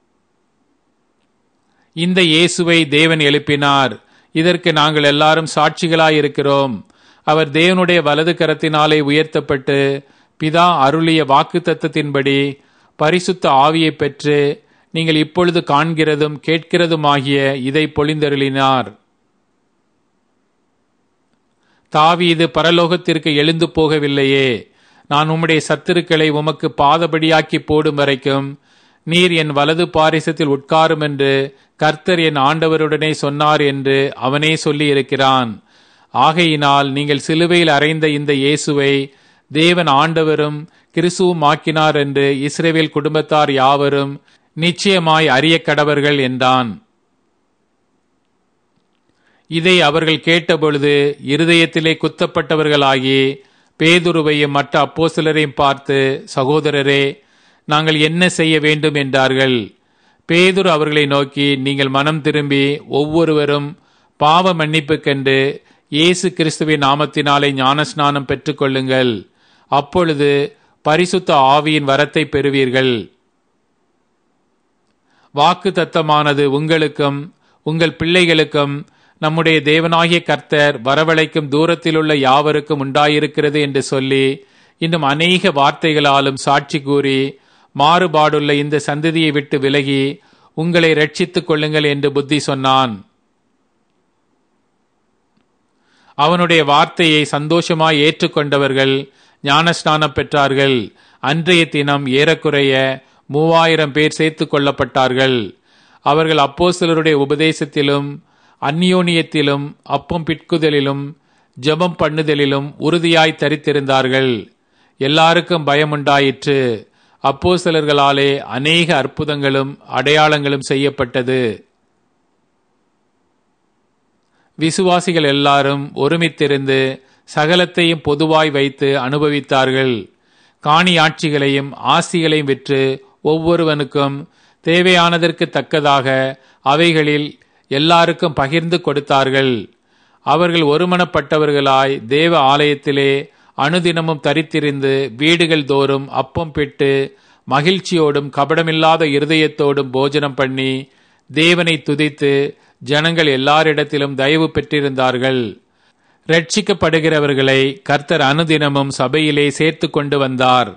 இந்த இயேசுவை தேவன் எழுப்பினார் இதற்கு நாங்கள் எல்லாரும் சாட்சிகளாயிருக்கிறோம் அவர் தேவனுடைய வலது கரத்தினாலே உயர்த்தப்பட்டு பிதா அருளிய வாக்கு தத்தத்தின்படி பரிசுத்த ஆவியை பெற்று நீங்கள் இப்பொழுது காண்கிறதும் கேட்கிறதுமாகிய இதை பொழிந்தருளினார் தாவீது பரலோகத்திற்கு எழுந்து போகவில்லையே நான் உம்முடைய சத்துருக்களை உமக்கு பாதபடியாக்கி போடும் வரைக்கும் நீர் என் வலது பாரிசத்தில் உட்காரும் என்று கர்த்தர் என் ஆண்டவருடனே சொன்னார் என்று அவனே சொல்லி இருக்கிறான் ஆகையினால் நீங்கள் சிலுவையில் அறைந்த இந்த இயேசுவை தேவன் ஆண்டவரும் கிறிசுவும் ஆக்கினார் என்று இஸ்ரேவேல் குடும்பத்தார் யாவரும் நிச்சயமாய் அறிய கடவர்கள் என்றான் இதை அவர்கள் கேட்டபொழுது இருதயத்திலே குத்தப்பட்டவர்களாகி பேதுருவையும் மற்ற அப்போசிலரையும் பார்த்து சகோதரரே நாங்கள் என்ன செய்ய வேண்டும் என்றார்கள் பேதுரு அவர்களை நோக்கி நீங்கள் மனம் திரும்பி ஒவ்வொருவரும் பாவ மன்னிப்பு கண்டு இயேசு கிறிஸ்துவின் நாமத்தினாலே ஞானஸ்நானம் பெற்றுக்கொள்ளுங்கள் அப்பொழுது பரிசுத்த ஆவியின் வரத்தை பெறுவீர்கள் வாக்கு தத்தமானது உங்களுக்கும் உங்கள் பிள்ளைகளுக்கும் நம்முடைய தேவனாகிய கர்த்தர் வரவழைக்கும் தூரத்திலுள்ள யாவருக்கும் உண்டாயிருக்கிறது என்று சொல்லி இன்னும் அநேக வார்த்தைகளாலும் சாட்சி கூறி மாறுபாடுள்ள இந்த சந்ததியை விட்டு விலகி உங்களை ரட்சித்துக் கொள்ளுங்கள் என்று புத்தி சொன்னான் அவனுடைய வார்த்தையை சந்தோஷமாய் ஏற்றுக்கொண்டவர்கள் ஞானஸ்நானம் பெற்றார்கள் அன்றைய தினம் ஏறக்குறைய மூவாயிரம் பேர் சேர்த்துக் கொள்ளப்பட்டார்கள் அவர்கள் அப்போஸ்தலருடைய உபதேசத்திலும் அந்நியோனியத்திலும் அப்பம் பிட்குதலிலும் ஜெபம் பண்ணுதலிலும் உறுதியாய் தரித்திருந்தார்கள் எல்லாருக்கும் பயமுண்டாயிற்று அப்போஸ்தலர்களாலே அநேக அற்புதங்களும் அடையாளங்களும் செய்யப்பட்டது விசுவாசிகள் எல்லாரும் ஒருமித்திருந்து சகலத்தையும் பொதுவாய் வைத்து அனுபவித்தார்கள் காணியாட்சிகளையும் ஆசிகளையும் விற்று ஒவ்வொருவனுக்கும் தேவையானதற்கு தக்கதாக அவைகளில் எல்லாருக்கும் பகிர்ந்து கொடுத்தார்கள் அவர்கள் ஒருமனப்பட்டவர்களாய் தேவ ஆலயத்திலே அனுதினமும் தரித்திருந்து வீடுகள் தோறும் அப்பம் பிட்டு மகிழ்ச்சியோடும் கபடமில்லாத இருதயத்தோடும் போஜனம் பண்ணி தேவனை துதித்து ஜனங்கள் எல்லாரிடத்திலும் தயவு பெற்றிருந்தார்கள் ரட்சிக்கப்படுகிறவர்களை கர்த்தர் அனுதினமும் சபையிலே சேர்த்து கொண்டு வந்தார்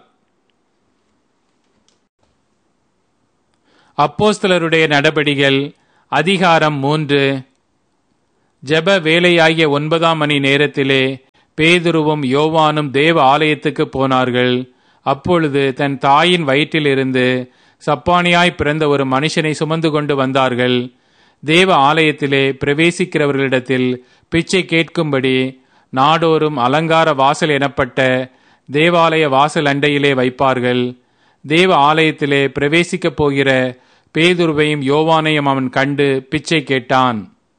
அப்போஸ்தலருடைய நடபடிகள் அதிகாரம் மூன்று ஜெப வேலையாகிய ஒன்பதாம் மணி நேரத்திலே பேதுருவும் யோவானும் தேவ ஆலயத்துக்கு போனார்கள் அப்பொழுது தன் தாயின் வயிற்றிலிருந்து சப்பானியாய் பிறந்த ஒரு மனுஷனை சுமந்து கொண்டு வந்தார்கள் தேவ ஆலயத்திலே பிரவேசிக்கிறவர்களிடத்தில் பிச்சை கேட்கும்படி நாடோறும் அலங்கார வாசல் எனப்பட்ட தேவாலய வாசல் அண்டையிலே வைப்பார்கள் தேவ ஆலயத்திலே பிரவேசிக்கப் போகிற பேதுருவையும் யோவானையும் அவன் கண்டு பிச்சை கேட்டான்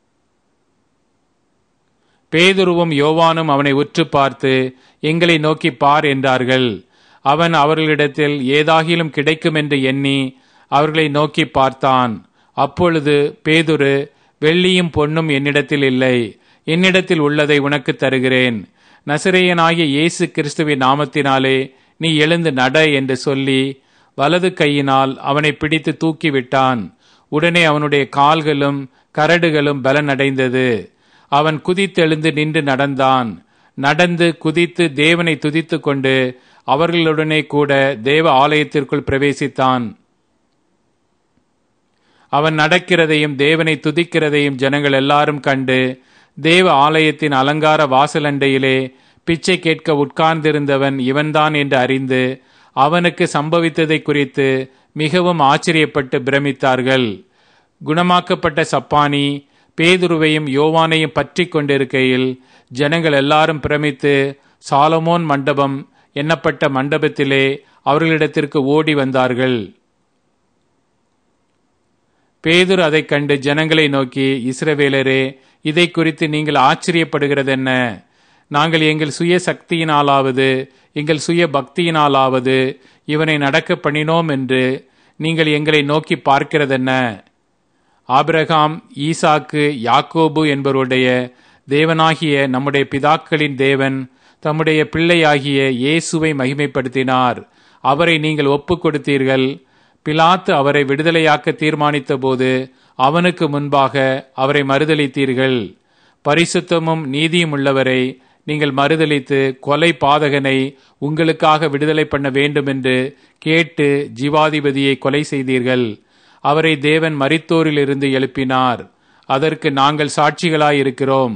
பேதுருவும் யோவானும் அவனை உற்று பார்த்து எங்களை நோக்கி பார் என்றார்கள் அவன் அவர்களிடத்தில் ஏதாகிலும் கிடைக்கும் என்று எண்ணி அவர்களை நோக்கி பார்த்தான் அப்பொழுது பேதுரு வெள்ளியும் பொன்னும் என்னிடத்தில் இல்லை என்னிடத்தில் உள்ளதை உனக்கு தருகிறேன் நசிரேயனாகிய இயேசு கிறிஸ்துவின் நாமத்தினாலே நீ எழுந்து நட என்று சொல்லி வலது கையினால் அவனை பிடித்து தூக்கிவிட்டான் உடனே அவனுடைய கால்களும் கரடுகளும் பலனடைந்தது அவன் குதித்தெழுந்து நின்று நடந்தான் நடந்து குதித்து தேவனை துதித்து கொண்டு அவர்களுடனே கூட தேவ ஆலயத்திற்குள் பிரவேசித்தான் அவன் நடக்கிறதையும் தேவனை துதிக்கிறதையும் ஜனங்கள் எல்லாரும் கண்டு தேவ ஆலயத்தின் அலங்கார வாசலண்டையிலே பிச்சை கேட்க உட்கார்ந்திருந்தவன் இவன்தான் என்று அறிந்து அவனுக்கு சம்பவித்ததை குறித்து மிகவும் ஆச்சரியப்பட்டு பிரமித்தார்கள் குணமாக்கப்பட்ட சப்பானி பேதுருவையும் யோவானையும் பற்றி கொண்டிருக்கையில் ஜனங்கள் எல்லாரும் பிரமித்து சாலமோன் மண்டபம் எண்ணப்பட்ட மண்டபத்திலே அவர்களிடத்திற்கு ஓடி வந்தார்கள் பேதுரு அதைக் கண்டு ஜனங்களை நோக்கி இஸ்ரவேலரே இதை குறித்து நீங்கள் ஆச்சரியப்படுகிறதென்ன நாங்கள் எங்கள் சுய சக்தியினாலாவது எங்கள் சுய பக்தியினாலாவது இவனை நடக்க பண்ணினோம் என்று நீங்கள் எங்களை நோக்கி பார்க்கிறதென்ன ஆபிரகாம் ஈசாக்கு யாக்கோபு என்பவருடைய தேவனாகிய நம்முடைய பிதாக்களின் தேவன் தம்முடைய பிள்ளையாகிய இயேசுவை மகிமைப்படுத்தினார் அவரை நீங்கள் ஒப்புக் கொடுத்தீர்கள் பிலாத்து அவரை விடுதலையாக்க தீர்மானித்த போது அவனுக்கு முன்பாக அவரை மறுதளித்தீர்கள் பரிசுத்தமும் நீதியும் உள்ளவரை நீங்கள் மறுதளித்து கொலை பாதகனை உங்களுக்காக விடுதலை பண்ண வேண்டும் என்று கேட்டு ஜீவாதிபதியை கொலை செய்தீர்கள் அவரை தேவன் மரித்தோரிலிருந்து எழுப்பினார் அதற்கு நாங்கள் சாட்சிகளாயிருக்கிறோம்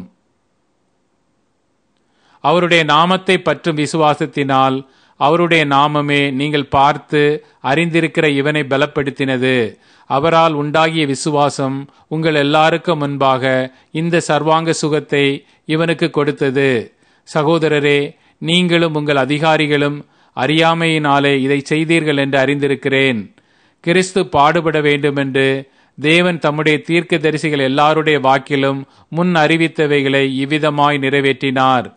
அவருடைய நாமத்தை பற்றும் விசுவாசத்தினால் அவருடைய நாமமே நீங்கள் பார்த்து அறிந்திருக்கிற இவனை பலப்படுத்தினது அவரால் உண்டாகிய விசுவாசம் உங்கள் எல்லாருக்கும் முன்பாக இந்த சர்வாங்க சுகத்தை இவனுக்கு கொடுத்தது சகோதரரே நீங்களும் உங்கள் அதிகாரிகளும் அறியாமையினாலே இதை செய்தீர்கள் என்று அறிந்திருக்கிறேன் கிறிஸ்து பாடுபட வேண்டுமென்று தேவன் தம்முடைய தீர்க்க தரிசிகள் எல்லாருடைய வாக்கிலும் முன் அறிவித்தவைகளை இவ்விதமாய் நிறைவேற்றினார்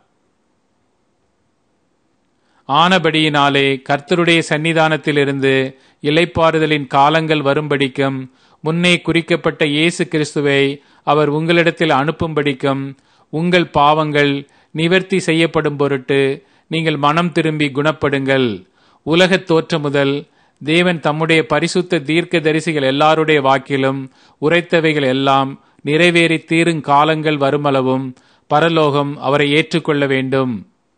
ஆனபடியினாலே கர்த்தருடைய சன்னிதானத்திலிருந்து இலைப்பாறுதலின் காலங்கள் வரும்படிக்கும் முன்னே குறிக்கப்பட்ட இயேசு கிறிஸ்துவை அவர் உங்களிடத்தில் அனுப்பும்படிக்கும் உங்கள் பாவங்கள் நிவர்த்தி செய்யப்படும் பொருட்டு நீங்கள் மனம் திரும்பி குணப்படுங்கள் உலகத் தோற்றம் முதல் தேவன் தம்முடைய பரிசுத்த தீர்க்க தரிசிகள் எல்லாருடைய வாக்கிலும் உரைத்தவைகள் எல்லாம் நிறைவேறி தீரும் காலங்கள் வருமளவும் பரலோகம் அவரை ஏற்றுக்கொள்ள வேண்டும்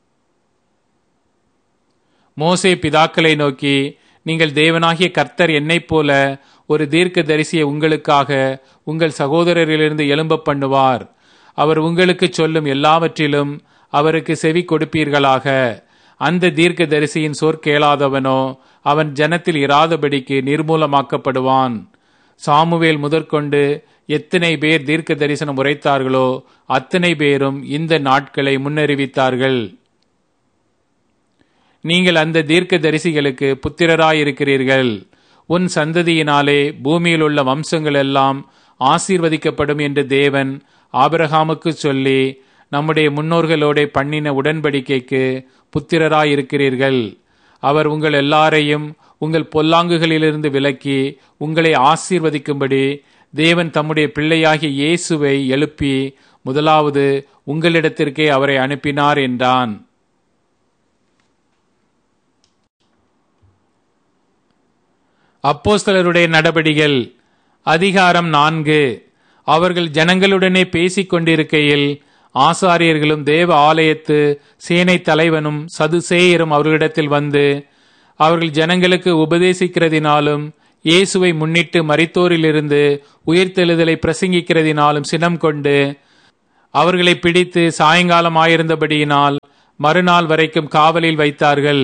மோசே பிதாக்களை நோக்கி நீங்கள் தேவனாகிய கர்த்தர் என்னைப் போல ஒரு தீர்க்க தரிசியை உங்களுக்காக உங்கள் சகோதரரிலிருந்து எழும்ப பண்ணுவார் அவர் உங்களுக்கு சொல்லும் எல்லாவற்றிலும் அவருக்கு செவி கொடுப்பீர்களாக அந்த தீர்க்க தரிசியின் சொற் கேளாதவனோ அவன் ஜனத்தில் இராதபடிக்கு நிர்மூலமாக்கப்படுவான் சாமுவேல் முதற்கொண்டு எத்தனை பேர் தீர்க்க தரிசனம் உரைத்தார்களோ அத்தனை பேரும் இந்த நாட்களை முன்னறிவித்தார்கள் நீங்கள் அந்த தீர்க்க தரிசிகளுக்கு புத்திரராயிருக்கிறீர்கள் உன் சந்ததியினாலே பூமியில் உள்ள வம்சங்கள் எல்லாம் ஆசீர்வதிக்கப்படும் என்று தேவன் ஆபிரகாமுக்கு சொல்லி நம்முடைய முன்னோர்களோட பண்ணின உடன்படிக்கைக்கு புத்திரராயிருக்கிறீர்கள் அவர் உங்கள் எல்லாரையும் உங்கள் பொல்லாங்குகளிலிருந்து விலக்கி உங்களை ஆசீர்வதிக்கும்படி தேவன் தம்முடைய பிள்ளையாகிய இயேசுவை எழுப்பி முதலாவது உங்களிடத்திற்கே அவரை அனுப்பினார் என்றான் அப்போஸ்தலருடைய நடபடிகள் அதிகாரம் நான்கு அவர்கள் ஜனங்களுடனே பேசிக் கொண்டிருக்கையில் ஆசாரியர்களும் தேவ ஆலயத்து சேனை தலைவனும் சதுசேயரும் அவர்களிடத்தில் வந்து அவர்கள் ஜனங்களுக்கு உபதேசிக்கிறதினாலும் இயேசுவை முன்னிட்டு மரித்தோரிலிருந்து உயிர்த்தெழுதலை பிரசங்கிக்கிறதினாலும் சினம் கொண்டு அவர்களை பிடித்து சாயங்காலம் ஆயிருந்தபடியினால் மறுநாள் வரைக்கும் காவலில் வைத்தார்கள்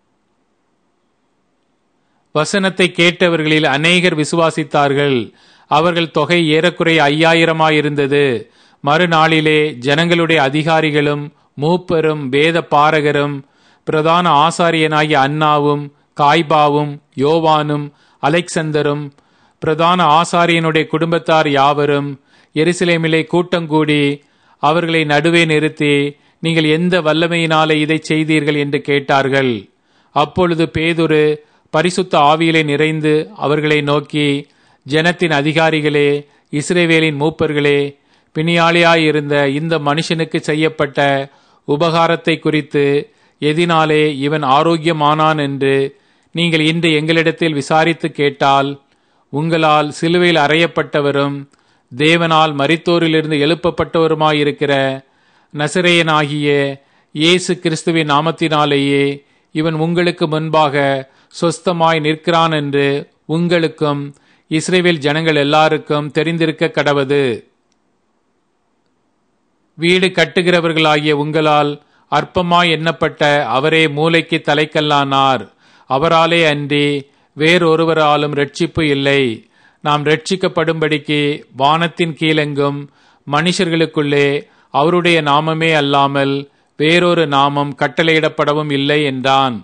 வசனத்தை கேட்டவர்களில் அநேகர் விசுவாசித்தார்கள் அவர்கள் தொகை ஏறக்குறைய ஐயாயிரமாயிருந்தது மறுநாளிலே ஜனங்களுடைய அதிகாரிகளும் மூப்பரும் வேத பாரகரும் பிரதான ஆசாரியனாகிய அன்னாவும் காய்பாவும் யோவானும் அலெக்சந்தரும் பிரதான ஆசாரியனுடைய குடும்பத்தார் யாவரும் எருசலேமிலே கூட்டங்கூடி அவர்களை நடுவே நிறுத்தி நீங்கள் எந்த வல்லமையினாலே இதை செய்தீர்கள் என்று கேட்டார்கள் அப்பொழுது பேதுரு பரிசுத்த ஆவியிலே நிறைந்து அவர்களை நோக்கி ஜனத்தின் அதிகாரிகளே இஸ்ரேவேலின் மூப்பர்களே பிணியாளியாயிருந்த இந்த மனுஷனுக்கு செய்யப்பட்ட உபகாரத்தை குறித்து எதினாலே இவன் ஆரோக்கியமானான் என்று நீங்கள் இன்று எங்களிடத்தில் விசாரித்து கேட்டால் உங்களால் சிலுவையில் அறையப்பட்டவரும் தேவனால் மரித்தோரிலிருந்து எழுப்பப்பட்டவருமாயிருக்கிற நசிரேயனாகிய இயேசு கிறிஸ்துவின் நாமத்தினாலேயே இவன் உங்களுக்கு முன்பாக சொஸ்தமாய் நிற்கிறான் என்று உங்களுக்கும் இஸ்ரேவேல் ஜனங்கள் எல்லாருக்கும் தெரிந்திருக்க கடவது வீடு கட்டுகிறவர்களாகிய உங்களால் அற்பமாய் எண்ணப்பட்ட அவரே மூளைக்கு தலைக்கல்லானார் அவராலே அன்றி வேறொருவராலும் ரட்சிப்பு இல்லை நாம் ரட்சிக்கப்படும்படிக்கு வானத்தின் கீழெங்கும் மனுஷர்களுக்குள்ளே அவருடைய நாமமே அல்லாமல் வேறொரு நாமம் கட்டளையிடப்படவும் இல்லை என்றான்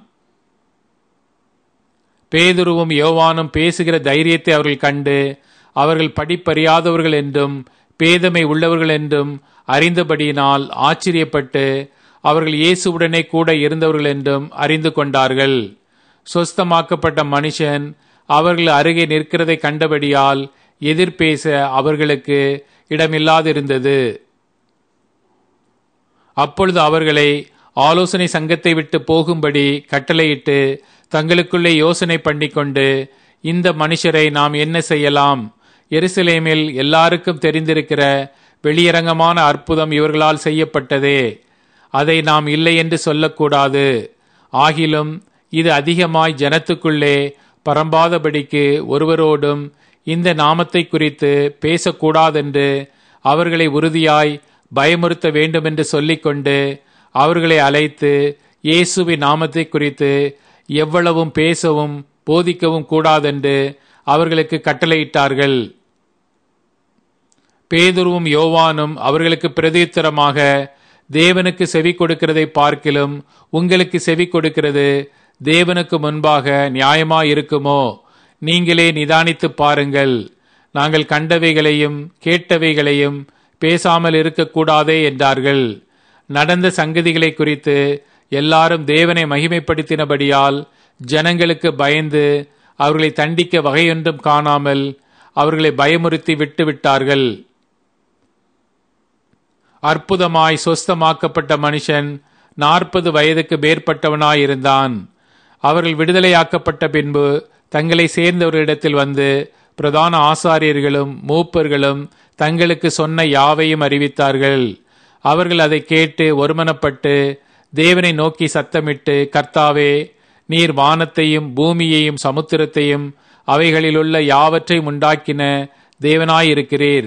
பேதுருவும் யோவானும் பேசுகிற தைரியத்தை அவர்கள் கண்டு அவர்கள் படிப்பறியாதவர்கள் என்றும் பேதமை உள்ளவர்கள் என்றும் அறிந்தபடியினால் ஆச்சரியப்பட்டு அவர்கள் இயேசுவுடனே கூட இருந்தவர்கள் என்றும் அறிந்து கொண்டார்கள் சொஸ்தமாக்கப்பட்ட மனுஷன் அவர்கள் அருகே நிற்கிறதை கண்டபடியால் எதிர்பேச அவர்களுக்கு இடமில்லாதிருந்தது அப்பொழுது அவர்களை ஆலோசனை சங்கத்தை விட்டு போகும்படி கட்டளையிட்டு தங்களுக்குள்ளே யோசனை பண்ணிக்கொண்டு இந்த மனுஷரை நாம் என்ன செய்யலாம் எருசலேமில் எல்லாருக்கும் தெரிந்திருக்கிற வெளியரங்கமான அற்புதம் இவர்களால் செய்யப்பட்டதே அதை நாம் இல்லை என்று சொல்லக்கூடாது ஆகிலும் இது அதிகமாய் ஜனத்துக்குள்ளே பரம்பாதபடிக்கு ஒருவரோடும் இந்த நாமத்தை குறித்து பேசக்கூடாதென்று அவர்களை உறுதியாய் பயமுறுத்த வேண்டுமென்று சொல்லிக்கொண்டு அவர்களை அழைத்து இயேசுவின் நாமத்தை குறித்து எவ்வளவும் பேசவும் போதிக்கவும் கூடாதென்று அவர்களுக்கு கட்டளையிட்டார்கள் பேதுருவும் யோவானும் அவர்களுக்கு பிரதியுத்தரமாக தேவனுக்கு செவி கொடுக்கிறதை பார்க்கிலும் உங்களுக்கு செவி கொடுக்கிறது தேவனுக்கு முன்பாக நியாயமாயிருக்குமோ நீங்களே நிதானித்து பாருங்கள் நாங்கள் கண்டவைகளையும் கேட்டவைகளையும் பேசாமல் இருக்கக்கூடாதே என்றார்கள் நடந்த சங்கதிகளை குறித்து எல்லாரும் தேவனை மகிமைப்படுத்தினபடியால் ஜனங்களுக்கு பயந்து அவர்களை தண்டிக்க வகையொன்றும் காணாமல் அவர்களை பயமுறுத்தி விட்டு விட்டார்கள் அற்புதமாய் சொஸ்தமாக்கப்பட்ட மனுஷன் நாற்பது வயதுக்கு மேற்பட்டவனாயிருந்தான் அவர்கள் விடுதலையாக்கப்பட்ட பின்பு தங்களை சேர்ந்தவர்களிடத்தில் வந்து பிரதான ஆசாரியர்களும் மூப்பர்களும் தங்களுக்கு சொன்ன யாவையும் அறிவித்தார்கள் அவர்கள் அதை கேட்டு ஒருமனப்பட்டு தேவனை நோக்கி சத்தமிட்டு கர்த்தாவே நீர் வானத்தையும் பூமியையும் சமுத்திரத்தையும் அவைகளிலுள்ள யாவற்றையும் உண்டாக்கின தேவனாயிருக்கிறீர்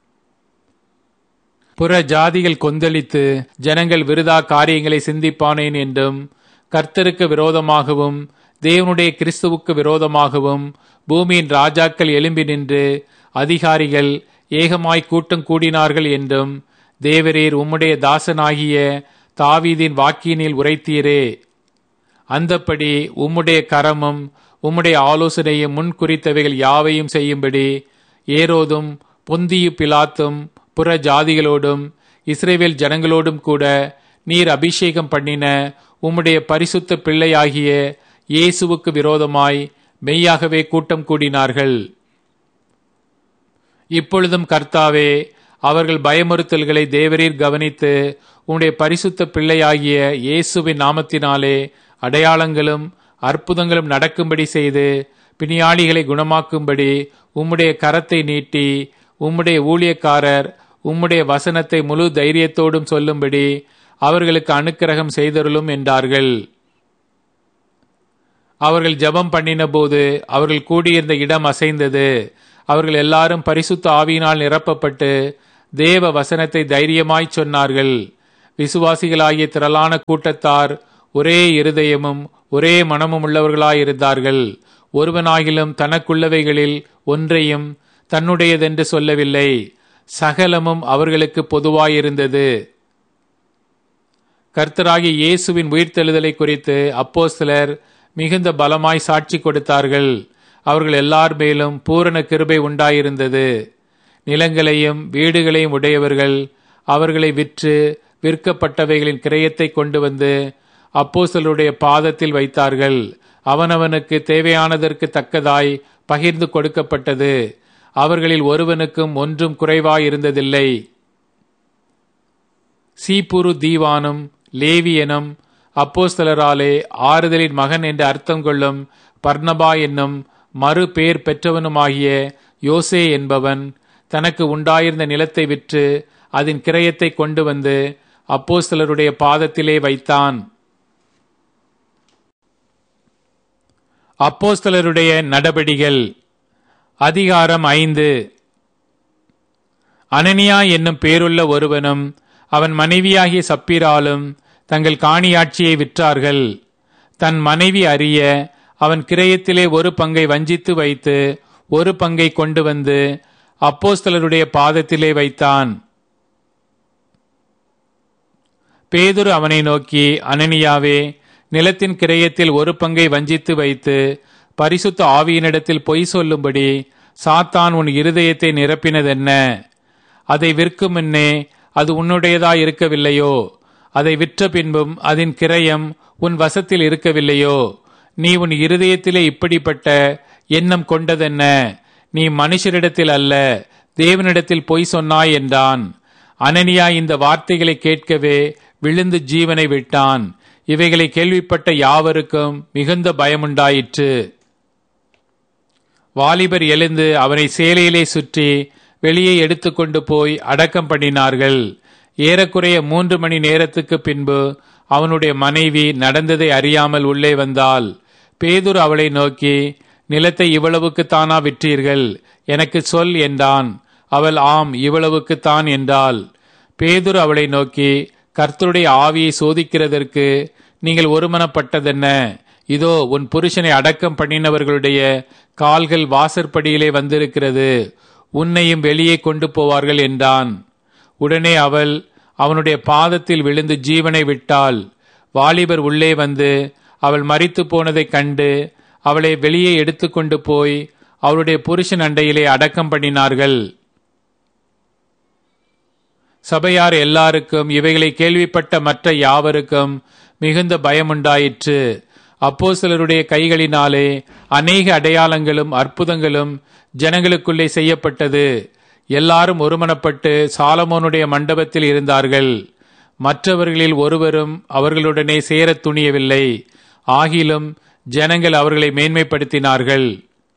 புற ஜாதிகள் கொந்தளித்து ஜனங்கள் விருதா காரியங்களை சிந்திப்பானேன் என்றும் கர்த்தருக்கு விரோதமாகவும் தேவனுடைய கிறிஸ்துவுக்கு விரோதமாகவும் பூமியின் ராஜாக்கள் எழும்பி நின்று அதிகாரிகள் ஏகமாய் கூட்டம் கூடினார்கள் என்றும் தேவரீர் உம்முடைய தாசனாகிய தாவீதின் வாக்கியனில் உரைத்தீரே அந்தப்படி உம்முடைய கரமும் உம்முடைய ஆலோசனையும் முன் குறித்தவைகள் யாவையும் செய்யும்படி ஏரோதும் பொந்தியு பிலாத்தும் புற ஜாதிகளோடும் இஸ்ரேவேல் ஜனங்களோடும் கூட நீர் அபிஷேகம் பண்ணின உம்முடைய பரிசுத்த பிள்ளையாகிய இயேசுவுக்கு விரோதமாய் மெய்யாகவே கூட்டம் கூடினார்கள் இப்பொழுதும் கர்த்தாவே அவர்கள் பயமுறுத்தல்களை தேவரீர் கவனித்து உம்முடைய பரிசுத்த பிள்ளையாகிய இயேசுவின் நாமத்தினாலே அடையாளங்களும் அற்புதங்களும் நடக்கும்படி செய்து பிணியாளிகளை குணமாக்கும்படி உம்முடைய கரத்தை நீட்டி உம்முடைய ஊழியக்காரர் உம்முடைய வசனத்தை முழு தைரியத்தோடும் சொல்லும்படி அவர்களுக்கு அனுக்கிரகம் செய்தருளும் என்றார்கள் அவர்கள் ஜெபம் பண்ணின போது அவர்கள் கூடியிருந்த இடம் அசைந்தது அவர்கள் எல்லாரும் பரிசுத்த ஆவியினால் நிரப்பப்பட்டு தேவ வசனத்தை தைரியமாய் சொன்னார்கள் விசுவாசிகளாகிய திரளான கூட்டத்தார் ஒரே இருதயமும் ஒரே மனமும் உள்ளவர்களாயிருந்தார்கள் ஒருவனாகிலும் தனக்குள்ளவைகளில் ஒன்றையும் தன்னுடையதென்று சொல்லவில்லை சகலமும் அவர்களுக்கு பொதுவாயிருந்தது கர்த்தராகிய இயேசுவின் உயிர்த்தெழுதலை குறித்து அப்போஸ்தலர் மிகுந்த பலமாய் சாட்சி கொடுத்தார்கள் அவர்கள் எல்லார் மேலும் பூரண கிருபை உண்டாயிருந்தது நிலங்களையும் வீடுகளையும் உடையவர்கள் அவர்களை விற்று விற்கப்பட்டவைகளின் கிரயத்தை கொண்டு வந்து அப்போஸ்தலருடைய பாதத்தில் வைத்தார்கள் அவனவனுக்கு தேவையானதற்கு தக்கதாய் பகிர்ந்து கொடுக்கப்பட்டது அவர்களில் ஒருவனுக்கும் ஒன்றும் குறைவாயிருந்ததில்லை சீப்புரு தீவானும் லேவியனும் அப்போஸ்தலராலே ஆறுதலின் மகன் என்று அர்த்தம் கொள்ளும் பர்ணபா என்னும் மறு பேர் பெற்றவனுமாகிய யோசே என்பவன் தனக்கு உண்டாயிருந்த நிலத்தை விற்று அதன் கிரயத்தை கொண்டு வந்து அப்போஸ்தலருடைய பாதத்திலே வைத்தான் அப்போஸ்தலருடைய நடபடிகள் அதிகாரம் ஐந்து அனனியா என்னும் பேருள்ள ஒருவனும் அவன் மனைவியாகிய சப்பீராலும் தங்கள் காணியாட்சியை விற்றார்கள் தன் மனைவி அறிய அவன் கிரயத்திலே ஒரு பங்கை வஞ்சித்து வைத்து ஒரு பங்கை கொண்டு வந்து அப்போஸ்தலருடைய பாதத்திலே வைத்தான் பேதுரு அவனை நோக்கி அனனியாவே நிலத்தின் கிரயத்தில் ஒரு பங்கை வஞ்சித்து வைத்து பரிசுத்த ஆவியினிடத்தில் பொய் சொல்லும்படி சாத்தான் உன் இருதயத்தை நிரப்பினதென்ன அதை விற்கும் முன்னே அது உன்னுடையதாய் இருக்கவில்லையோ அதை விற்ற பின்பும் அதன் கிரயம் உன் வசத்தில் இருக்கவில்லையோ நீ உன் இருதயத்திலே இப்படிப்பட்ட எண்ணம் கொண்டதென்ன நீ மனுஷரிடத்தில் அல்ல தேவனிடத்தில் பொய் சொன்னாய் என்றான் அனனியா இந்த வார்த்தைகளை கேட்கவே விழுந்து ஜீவனை விட்டான் இவைகளை கேள்விப்பட்ட யாவருக்கும் மிகுந்த பயமுண்டாயிற்று வாலிபர் எழுந்து அவனை சேலையிலே சுற்றி வெளியே எடுத்துக்கொண்டு போய் அடக்கம் பண்ணினார்கள் ஏறக்குறைய மூன்று மணி நேரத்துக்கு பின்பு அவனுடைய மனைவி நடந்ததை அறியாமல் உள்ளே வந்தாள் பேதுரு அவளை நோக்கி நிலத்தை இவ்வளவுக்கு தானா விற்றீர்கள் எனக்கு சொல் என்றான் அவள் ஆம் இவ்வளவுக்கு தான் என்றாள் பேதுரு அவளை நோக்கி கர்த்தருடைய ஆவியை சோதிக்கிறதற்கு நீங்கள் ஒருமனப்பட்டதென்ன இதோ உன் புருஷனை அடக்கம் பண்ணினவர்களுடைய கால்கள் வாசற்படியிலே வந்திருக்கிறது உன்னையும் வெளியே கொண்டு போவார்கள் என்றான் உடனே அவள் அவனுடைய பாதத்தில் விழுந்து ஜீவனை விட்டாள் வாலிபர் உள்ளே வந்து அவள் மறித்து போனதைக் கண்டு அவளை வெளியே எடுத்துக்கொண்டு போய் அவளுடைய புருஷன் அண்டையிலே அடக்கம் பண்ணினார்கள் சபையார் எல்லாருக்கும் இவைகளை கேள்விப்பட்ட மற்ற யாவருக்கும் மிகுந்த பயமுண்டாயிற்று அப்போ சிலருடைய கைகளினாலே அநேக அடையாளங்களும் அற்புதங்களும் ஜனங்களுக்குள்ளே செய்யப்பட்டது எல்லாரும் ஒருமனப்பட்டு சாலமோனுடைய மண்டபத்தில் இருந்தார்கள் மற்றவர்களில் ஒருவரும் அவர்களுடனே சேரத் துணியவில்லை ஆகிலும் ஜனங்கள் அவர்களை மேன்மைப்படுத்தினார்கள்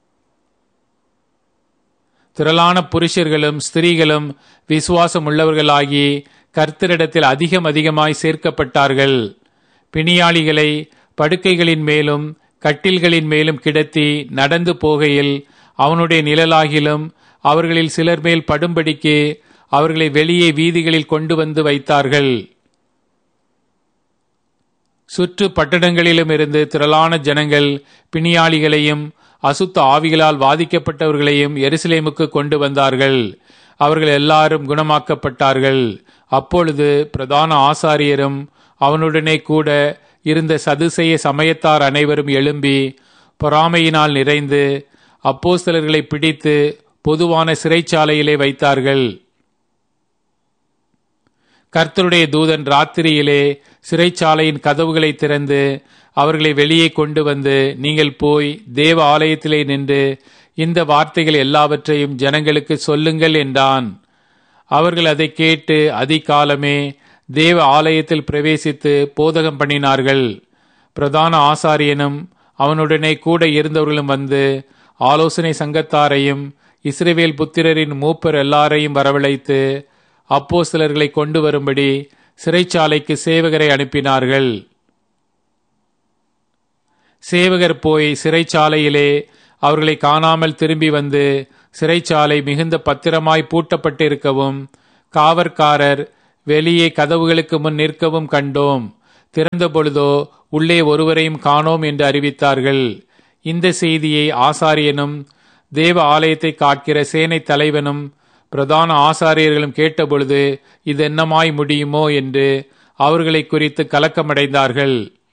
திரளான புருஷர்களும் ஸ்திரீகளும் விசுவாசம் உள்ளவர்களாகி கர்த்தரிடத்தில் அதிகம் அதிகமாய் சேர்க்கப்பட்டார்கள் பிணியாளிகளை படுக்கைகளின் மேலும் கட்டில்களின் மேலும் கிடத்தி நடந்து போகையில் அவனுடைய நிழலாகிலும் அவர்களில் சிலர் மேல் படும்படிக்கு அவர்களை வெளியே வீதிகளில் கொண்டு வந்து வைத்தார்கள் சுற்று பட்டணங்களிலும் இருந்து திரளான ஜனங்கள் பிணியாளிகளையும் அசுத்த ஆவிகளால் வாதிக்கப்பட்டவர்களையும் எருசலேமுக்கு கொண்டு வந்தார்கள் அவர்கள் எல்லாரும் குணமாக்கப்பட்டார்கள் அப்பொழுது பிரதான ஆசாரியரும் அவனுடனே கூட இருந்த சதுசெய சமயத்தார் அனைவரும் எழும்பி பொறாமையினால் நிறைந்து அப்போஸ்தலர்களை பிடித்து பொதுவான சிறைச்சாலையிலே வைத்தார்கள் கர்த்தருடைய தூதன் ராத்திரியிலே சிறைச்சாலையின் கதவுகளை திறந்து அவர்களை வெளியே கொண்டு வந்து நீங்கள் போய் தேவ ஆலயத்திலே நின்று இந்த வார்த்தைகள் எல்லாவற்றையும் ஜனங்களுக்கு சொல்லுங்கள் என்றான் அவர்கள் அதை கேட்டு அதிகாலமே தேவ ஆலயத்தில் பிரவேசித்து போதகம் பண்ணினார்கள் பிரதான ஆசாரியனும் அவனுடனே கூட இருந்தவர்களும் வந்து ஆலோசனை சங்கத்தாரையும் இஸ்ரேவேல் புத்திரரின் மூப்பர் எல்லாரையும் வரவழைத்து அப்போ சிலர்களை கொண்டு வரும்படி சிறைச்சாலைக்கு சேவகரை அனுப்பினார்கள் சேவகர் போய் சிறைச்சாலையிலே அவர்களை காணாமல் திரும்பி வந்து சிறைச்சாலை மிகுந்த பத்திரமாய் பூட்டப்பட்டிருக்கவும் காவற்காரர் வெளியே கதவுகளுக்கு முன் நிற்கவும் கண்டோம் திறந்த பொழுதோ உள்ளே ஒருவரையும் காணோம் என்று அறிவித்தார்கள் இந்த செய்தியை ஆசாரியனும் தேவ ஆலயத்தை காக்கிற சேனை தலைவனும் பிரதான ஆசாரியர்களும் கேட்டபொழுது இது என்னமாய் முடியுமோ என்று அவர்களை குறித்து கலக்கமடைந்தார்கள்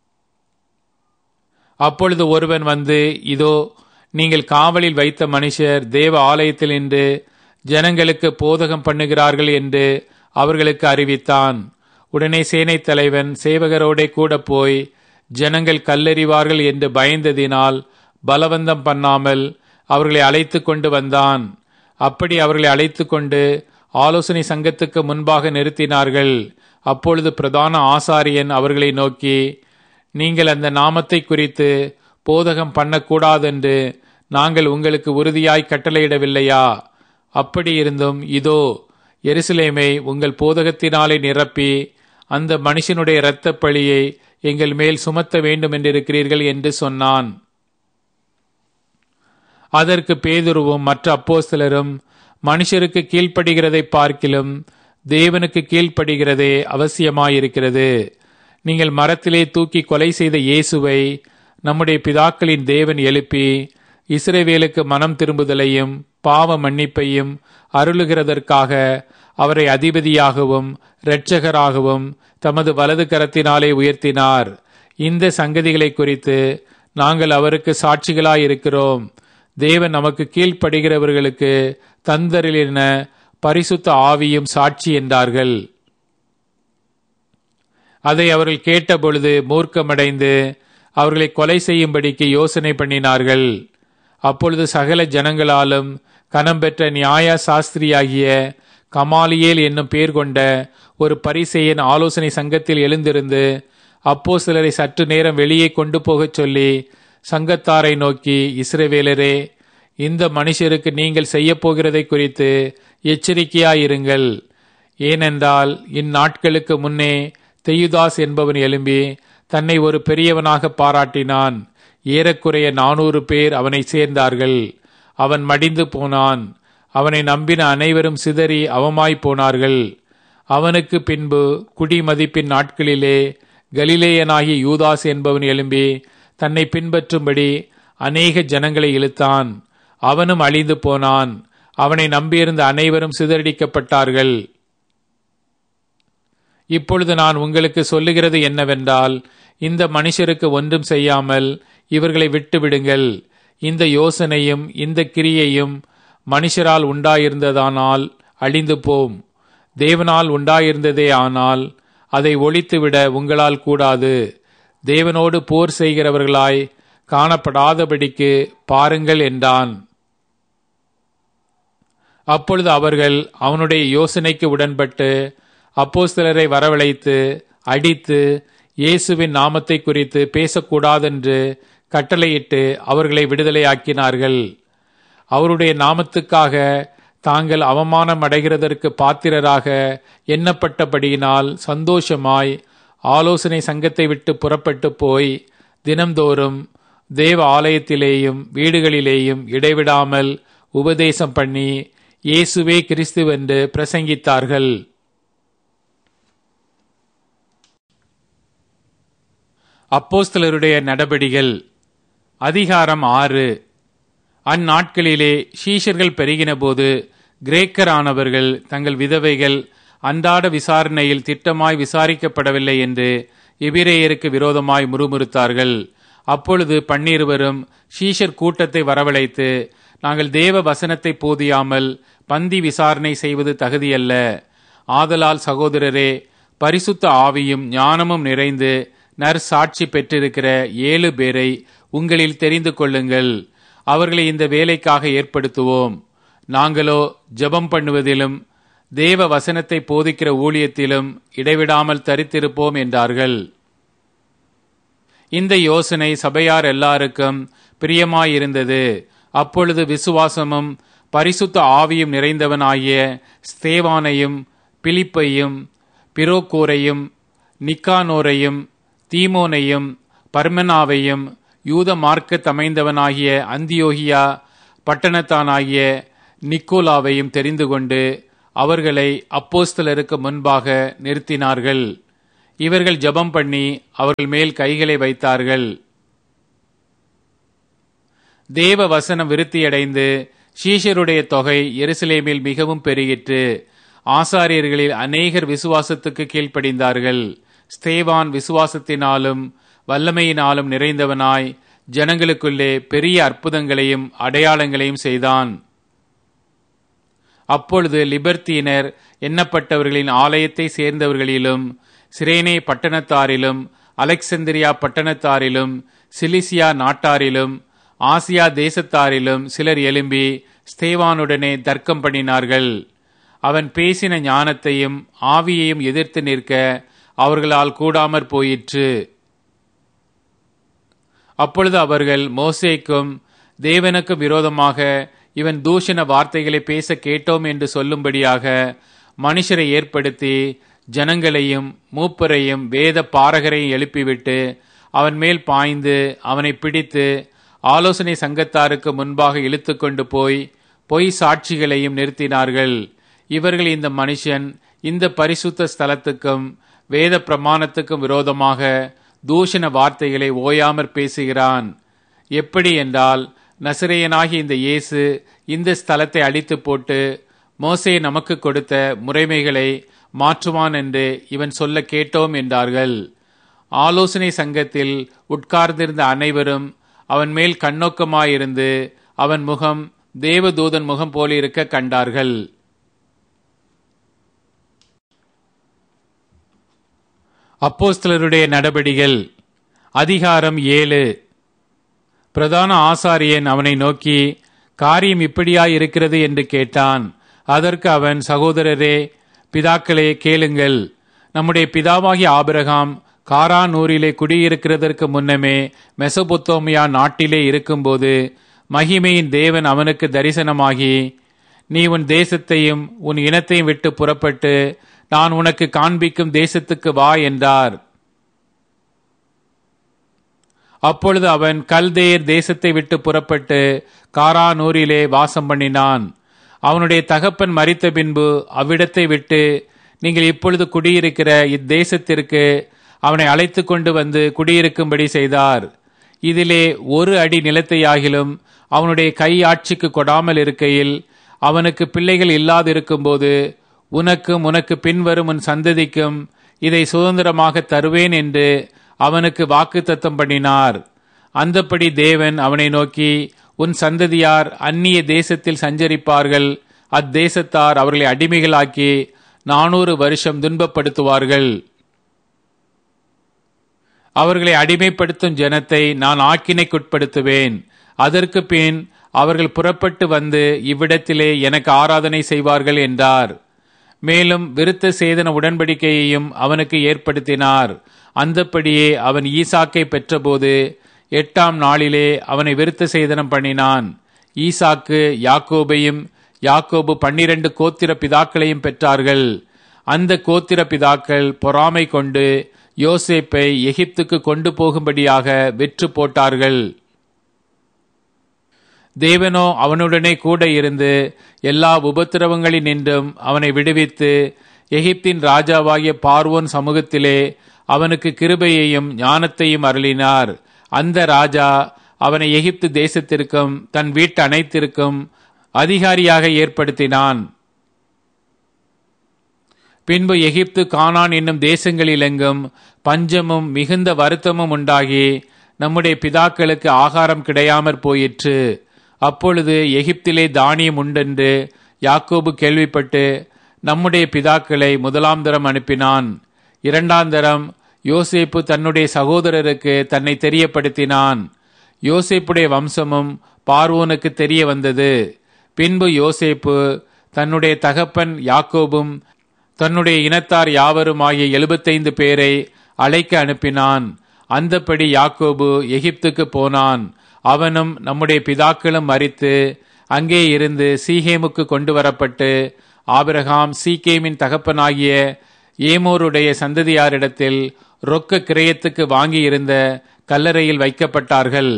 அப்பொழுது ஒருவன் வந்து இதோ நீங்கள் காவலில் வைத்த மனுஷர் தேவ ஆலயத்தில் நின்று ஜனங்களுக்கு போதகம் பண்ணுகிறார்கள் என்று அவர்களுக்கு அறிவித்தான் உடனே சேனை தலைவன் சேவகரோடே கூட போய் ஜனங்கள் கல்லறிவார்கள் என்று பயந்ததினால் பலவந்தம் பண்ணாமல் அவர்களை அழைத்து கொண்டு வந்தான் அப்படி அவர்களை அழைத்து கொண்டு ஆலோசனை சங்கத்துக்கு முன்பாக நிறுத்தினார்கள் அப்பொழுது பிரதான ஆசாரியன் அவர்களை நோக்கி நீங்கள் அந்த நாமத்தை குறித்து போதகம் பண்ணக்கூடாதென்று நாங்கள் உங்களுக்கு உறுதியாய் கட்டளையிடவில்லையா அப்படி இருந்தும் இதோ எருசலேமை உங்கள் போதகத்தினாலே நிரப்பி அந்த மனுஷனுடைய இரத்தப் பழியை எங்கள் மேல் சுமத்த வேண்டும் என்றிருக்கிறீர்கள் என்று சொன்னான் அதற்கு பேதுருவும் மற்ற அப்போஸ்தலரும் மனுஷருக்கு கீழ்ப்படுகிறதை பார்க்கிலும் தேவனுக்கு கீழ்ப்படுகிறதே அவசியமாயிருக்கிறது நீங்கள் மரத்திலே தூக்கி கொலை செய்த இயேசுவை நம்முடைய பிதாக்களின் தேவன் எழுப்பி இஸ்ரவேலுக்கு மனம் திரும்புதலையும் பாவ மன்னிப்பையும் அருளுகிறதற்காக அவரை அதிபதியாகவும் இரட்சகராகவும் தமது வலது கரத்தினாலே உயர்த்தினார் இந்த சங்கதிகளை குறித்து நாங்கள் அவருக்கு சாட்சிகளாயிருக்கிறோம் தேவன் நமக்கு கீழ்ப்படுகிறவர்களுக்கு தந்தரிலின பரிசுத்த ஆவியும் சாட்சி என்றார்கள் அதை அவர்கள் கேட்டபொழுது மூர்க்கமடைந்து அவர்களை கொலை செய்யும்படிக்கு யோசனை பண்ணினார்கள் அப்பொழுது சகல ஜனங்களாலும் கனம் பெற்ற நியாய சாஸ்திரியாகிய கமாலியேல் என்னும் பேர் கொண்ட ஒரு பரிசெயன் ஆலோசனை சங்கத்தில் எழுந்திருந்து அப்போ சிலரை சற்று நேரம் வெளியே கொண்டு போகச் சொல்லி சங்கத்தாரை நோக்கி இஸ்ரவேலரே இந்த மனுஷருக்கு நீங்கள் செய்ய போகிறதை குறித்து எச்சரிக்கையாயிருங்கள் ஏனென்றால் இந்நாட்களுக்கு முன்னே தெயுதாஸ் என்பவன் எழும்பி தன்னை ஒரு பெரியவனாக பாராட்டினான் ஏறக்குறைய நானூறு பேர் அவனை சேர்ந்தார்கள் அவன் மடிந்து போனான் அவனை நம்பின அனைவரும் சிதறி அவமாய் போனார்கள் அவனுக்கு பின்பு குடிமதிப்பின் நாட்களிலே கலிலேயனாகிய யூதாஸ் என்பவன் எழும்பி தன்னை பின்பற்றும்படி அநேக ஜனங்களை இழுத்தான் அவனும் அழிந்து போனான் அவனை நம்பியிருந்த அனைவரும் சிதறடிக்கப்பட்டார்கள் இப்பொழுது நான் உங்களுக்கு சொல்லுகிறது என்னவென்றால் இந்த மனுஷருக்கு ஒன்றும் செய்யாமல் இவர்களை விட்டு விடுங்கள் இந்த யோசனையும் இந்த கிரியையும் மனுஷரால் உண்டாயிருந்ததானால் அழிந்து போம் தேவனால் உண்டாயிருந்ததே ஆனால் அதை ஒழித்துவிட உங்களால் கூடாது தேவனோடு போர் செய்கிறவர்களாய் காணப்படாதபடிக்கு பாருங்கள் என்றான் அப்பொழுது அவர்கள் அவனுடைய யோசனைக்கு உடன்பட்டு அப்போஸ்தலரை வரவழைத்து அடித்து இயேசுவின் நாமத்தை குறித்து பேசக்கூடாதென்று கட்டளையிட்டு அவர்களை விடுதலையாக்கினார்கள் அவருடைய நாமத்துக்காக தாங்கள் அவமானம் அடைகிறதற்கு பாத்திரராக எண்ணப்பட்டபடியினால் சந்தோஷமாய் ஆலோசனை சங்கத்தை விட்டு புறப்பட்டு போய் தினம்தோறும் தேவ ஆலயத்திலேயும் வீடுகளிலேயும் இடைவிடாமல் உபதேசம் பண்ணி இயேசுவே கிறிஸ்துவென்று பிரசங்கித்தார்கள் அப்போஸ்தலருடைய நடபடிகள் அதிகாரம் ஆறு அந்நாட்களிலே ஷீஷர்கள் பெருகினபோது கிரேக்கரானவர்கள் தங்கள் விதவைகள் அன்றாட விசாரணையில் திட்டமாய் விசாரிக்கப்படவில்லை என்று எபிரேயருக்கு விரோதமாய் முறுமுறுத்தார்கள் அப்பொழுது பன்னிருவரும் ஷீஷர் கூட்டத்தை வரவழைத்து நாங்கள் தேவ வசனத்தை போதியாமல் பந்தி விசாரணை செய்வது தகுதியல்ல ஆதலால் சகோதரரே பரிசுத்த ஆவியும் ஞானமும் நிறைந்து நற்சாட்சி பெற்றிருக்கிற ஏழு பேரை உங்களில் தெரிந்து கொள்ளுங்கள் அவர்களை இந்த வேலைக்காக ஏற்படுத்துவோம் நாங்களோ ஜெபம் பண்ணுவதிலும் தேவ வசனத்தை போதிக்கிற ஊழியத்திலும் இடைவிடாமல் தரித்திருப்போம் என்றார்கள் இந்த யோசனை சபையார் எல்லாருக்கும் பிரியமாயிருந்தது அப்பொழுது விசுவாசமும் பரிசுத்த ஆவியும் நிறைந்தவனாகிய ஸ்தேவானையும் பிலிப்பையும் பிரோக்கூரையும் நிக்கானோரையும் தீமோனையும் பர்மனாவையும் யூத மார்க்க தமைந்தவனாகிய அந்தியோகியா பட்டணத்தானாகிய நிக்கோலாவையும் தெரிந்து கொண்டு அவர்களை அப்போஸ்தலருக்கு முன்பாக நிறுத்தினார்கள் இவர்கள் ஜெபம் பண்ணி அவர்கள் மேல் கைகளை வைத்தார்கள் தேவ வசனம் விருத்தியடைந்து சீஷருடைய தொகை எருசலேமில் மிகவும் பெருகிற்று ஆசாரியர்களில் அநேகர் விசுவாசத்துக்கு கீழ்ப்படிந்தார்கள் ஸ்தேவான் விசுவாசத்தினாலும் வல்லமையினாலும் நிறைந்தவனாய் ஜனங்களுக்குள்ளே பெரிய அற்புதங்களையும் அடையாளங்களையும் செய்தான் அப்பொழுது லிபர்த்தியினர் எண்ணப்பட்டவர்களின் ஆலயத்தை சேர்ந்தவர்களிலும் சிரேனே பட்டணத்தாரிலும் அலெக்சந்திரியா பட்டணத்தாரிலும் சிலிசியா நாட்டாரிலும் ஆசியா தேசத்தாரிலும் சிலர் எழும்பி ஸ்தேவானுடனே தர்க்கம் பண்ணினார்கள் அவன் பேசின ஞானத்தையும் ஆவியையும் எதிர்த்து நிற்க அவர்களால் கூடாமற் போயிற்று அப்பொழுது அவர்கள் மோசேக்கும் தேவனுக்கும் விரோதமாக இவன் தூஷண வார்த்தைகளை பேச கேட்டோம் என்று சொல்லும்படியாக மனுஷரை ஏற்படுத்தி ஜனங்களையும் மூப்பரையும் வேத பாரகரையும் எழுப்பிவிட்டு அவன் மேல் பாய்ந்து அவனை பிடித்து ஆலோசனை சங்கத்தாருக்கு முன்பாக இழுத்து கொண்டு போய் பொய் சாட்சிகளையும் நிறுத்தினார்கள் இவர்கள் இந்த மனுஷன் இந்த பரிசுத்த ஸ்தலத்துக்கும் வேத பிரமாணத்துக்கும் விரோதமாக தூஷண வார்த்தைகளை ஓயாமற் பேசுகிறான் எப்படி என்றால் நசிரையனாகி இந்த இயேசு இந்த ஸ்தலத்தை அழித்து போட்டு மோசே நமக்கு கொடுத்த முறைமைகளை மாற்றுவான் என்று இவன் சொல்ல கேட்டோம் என்றார்கள் ஆலோசனை சங்கத்தில் உட்கார்ந்திருந்த அனைவரும் அவன் மேல் கண்ணோக்கமாயிருந்து அவன் முகம் தேவதூதன் முகம் போலிருக்க கண்டார்கள் அப்போஸ்தலருடைய நடபடிகள் அதிகாரம் ஏழு பிரதான ஆசாரியன் அவனை நோக்கி காரியம் இப்படியாய் இருக்கிறது என்று கேட்டான் அதற்கு அவன் சகோதரரே பிதாக்களே கேளுங்கள் நம்முடைய பிதாவாகிய ஆபிரகாம் காரானூரிலே குடியிருக்கிறதற்கு முன்னமே மெசபொத்தோமியா நாட்டிலே இருக்கும்போது மகிமையின் தேவன் அவனுக்கு தரிசனமாகி நீ உன் தேசத்தையும் உன் இனத்தையும் விட்டு புறப்பட்டு நான் உனக்கு காண்பிக்கும் தேசத்துக்கு வா என்றார் அப்பொழுது அவன் கல்தேர் தேசத்தை விட்டு புறப்பட்டு காரானூரிலே வாசம் பண்ணினான் அவனுடைய தகப்பன் மறித்த பின்பு அவ்விடத்தை விட்டு நீங்கள் இப்பொழுது குடியிருக்கிற இத்தேசத்திற்கு அவனை அழைத்து கொண்டு வந்து குடியிருக்கும்படி செய்தார் இதிலே ஒரு அடி நிலத்தையாகிலும் அவனுடைய கை ஆட்சிக்கு கொடாமல் இருக்கையில் அவனுக்கு பிள்ளைகள் இல்லாதிருக்கும்போது உனக்கும் உனக்கு பின்வரும் உன் சந்ததிக்கும் இதை சுதந்திரமாக தருவேன் என்று அவனுக்கு வாக்குத்தத்தம் பண்ணினார் அந்தப்படி தேவன் அவனை நோக்கி உன் சந்ததியார் அந்நிய தேசத்தில் சஞ்சரிப்பார்கள் அத்தேசத்தார் அவர்களை அடிமைகளாக்கி நானூறு வருஷம் துன்பப்படுத்துவார்கள் அவர்களை அடிமைப்படுத்தும் ஜனத்தை நான் ஆக்கினைக்குட்படுத்துவேன் அதற்கு பின் அவர்கள் புறப்பட்டு வந்து இவ்விடத்திலே எனக்கு ஆராதனை செய்வார்கள் என்றார் மேலும் விருத்த சேதன உடன்படிக்கையையும் அவனுக்கு ஏற்படுத்தினார் அந்தப்படியே அவன் ஈசாக்கை பெற்றபோது எட்டாம் நாளிலே அவனை விருத்த சேதனம் பண்ணினான் ஈசாக்கு யாக்கோபையும் யாக்கோபு பன்னிரண்டு கோத்திர பிதாக்களையும் பெற்றார்கள் அந்த கோத்திர பிதாக்கள் பொறாமை கொண்டு யோசேப்பை எகிப்துக்கு கொண்டு போகும்படியாக வெற்று போட்டார்கள் தேவனோ அவனுடனே கூட இருந்து எல்லா உபத்திரவங்களினின்றும் அவனை விடுவித்து எகிப்தின் ராஜாவாகிய பார்வோன் சமூகத்திலே அவனுக்கு கிருபையையும் ஞானத்தையும் அருளினார் அந்த ராஜா அவனை எகிப்து தேசத்திற்கும் தன் வீட்டு அனைத்திற்கும் அதிகாரியாக ஏற்படுத்தினான் பின்பு எகிப்து கானான் என்னும் தேசங்களிலெங்கும் பஞ்சமும் மிகுந்த வருத்தமும் உண்டாகி நம்முடைய பிதாக்களுக்கு ஆகாரம் கிடையாமற் போயிற்று அப்பொழுது எகிப்திலே தானியம் உண்டென்று யாக்கோபு கேள்விப்பட்டு நம்முடைய பிதாக்களை முதலாம் தரம் அனுப்பினான் இரண்டாம் தரம் யோசேப்பு தன்னுடைய சகோதரருக்கு தன்னை தெரியப்படுத்தினான் யோசேப்புடைய வம்சமும் பார்வோனுக்கு தெரிய வந்தது பின்பு யோசேப்பு தன்னுடைய தகப்பன் யாக்கோபும் தன்னுடைய இனத்தார் யாவரும் ஆகிய எழுபத்தைந்து பேரை அழைக்க அனுப்பினான் அந்தப்படி யாக்கோபு எகிப்துக்கு போனான் அவனும் நம்முடைய பிதாக்களும் மறித்து அங்கே இருந்து சீகேமுக்கு கொண்டு வரப்பட்டு ஆபிரகாம் சீகேமின் தகப்பனாகிய ஏமோருடைய சந்ததியாரிடத்தில் ரொக்க கிரயத்துக்கு வாங்கியிருந்த கல்லறையில் வைக்கப்பட்டார்கள்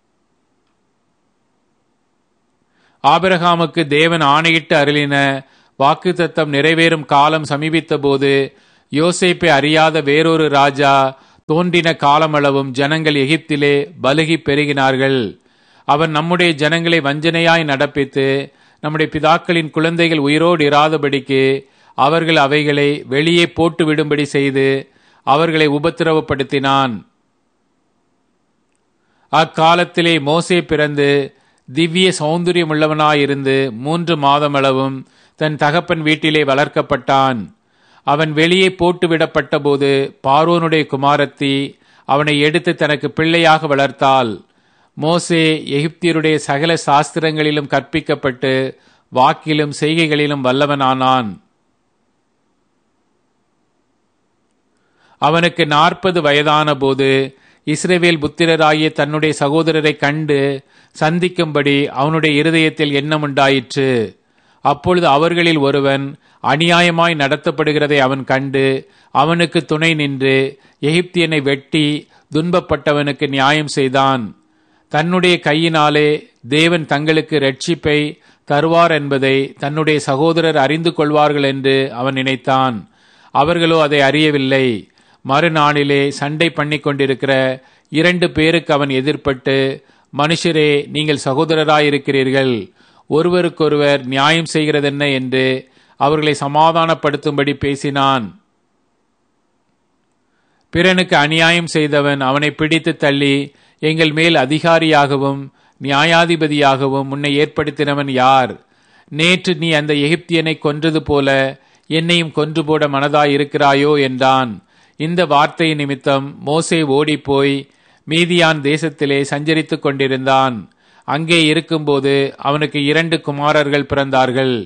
ஆபிரகாமுக்கு தேவன் ஆணையிட்டு அருளின வாக்குத்தத்தம் நிறைவேறும் காலம் சமீபித்தபோது யோசேப்பை அறியாத வேறொரு ராஜா தோன்றின காலமளவும் ஜனங்கள் எகிப்திலே பலுகி பெருகினார்கள் அவன் நம்முடைய ஜனங்களை வஞ்சனையாய் நடப்பித்து நம்முடைய பிதாக்களின் குழந்தைகள் உயிரோடு இராதபடிக்கு அவர்கள் அவைகளை வெளியே போட்டு விடும்படி செய்து அவர்களை உபத்திரவப்படுத்தினான் அக்காலத்திலே மோசே பிறந்து திவ்ய சௌந்தரியமுள்ளவனாயிருந்து மூன்று மாதமளவும் தன் தகப்பன் வீட்டிலே வளர்க்கப்பட்டான் அவன் வெளியே போட்டு விடப்பட்டபோது பார்வோனுடைய குமாரத்தி அவனை எடுத்து தனக்கு பிள்ளையாக வளர்த்தாள் மோசே எகிப்தியருடைய சகல சாஸ்திரங்களிலும் கற்பிக்கப்பட்டு வாக்கிலும் செய்கைகளிலும் வல்லவனானான் அவனுக்கு நாற்பது வயதான போது இஸ்ரேவேல் புத்திரராகிய தன்னுடைய சகோதரரை கண்டு சந்திக்கும்படி அவனுடைய இருதயத்தில் எண்ணம் உண்டாயிற்று அப்பொழுது அவர்களில் ஒருவன் அநியாயமாய் நடத்தப்படுகிறதை அவன் கண்டு அவனுக்கு துணை நின்று எகிப்தியனை வெட்டி துன்பப்பட்டவனுக்கு நியாயம் செய்தான் தன்னுடைய கையினாலே தேவன் தங்களுக்கு ரட்சிப்பை தருவார் என்பதை தன்னுடைய சகோதரர் அறிந்து கொள்வார்கள் என்று அவன் நினைத்தான் அவர்களோ அதை அறியவில்லை மறுநாளிலே சண்டை பண்ணி கொண்டிருக்கிற இரண்டு பேருக்கு அவன் எதிர்பட்டு மனுஷரே நீங்கள் சகோதரராயிருக்கிறீர்கள் ஒருவருக்கொருவர் நியாயம் செய்கிறதென்ன என்று அவர்களை சமாதானப்படுத்தும்படி பேசினான் பிறனுக்கு அநியாயம் செய்தவன் அவனை பிடித்து தள்ளி எங்கள் மேல் அதிகாரியாகவும் நியாயாதிபதியாகவும் உன்னை ஏற்படுத்தினவன் யார் நேற்று நீ அந்த எகிப்தியனை கொன்றது போல என்னையும் கொன்று போட மனதாய் இருக்கிறாயோ என்றான் இந்த வார்த்தை நிமித்தம் மோசே ஓடிப்போய் மீதியான் தேசத்திலே சஞ்சரித்துக் கொண்டிருந்தான் அங்கே இருக்கும்போது அவனுக்கு இரண்டு குமாரர்கள் பிறந்தார்கள்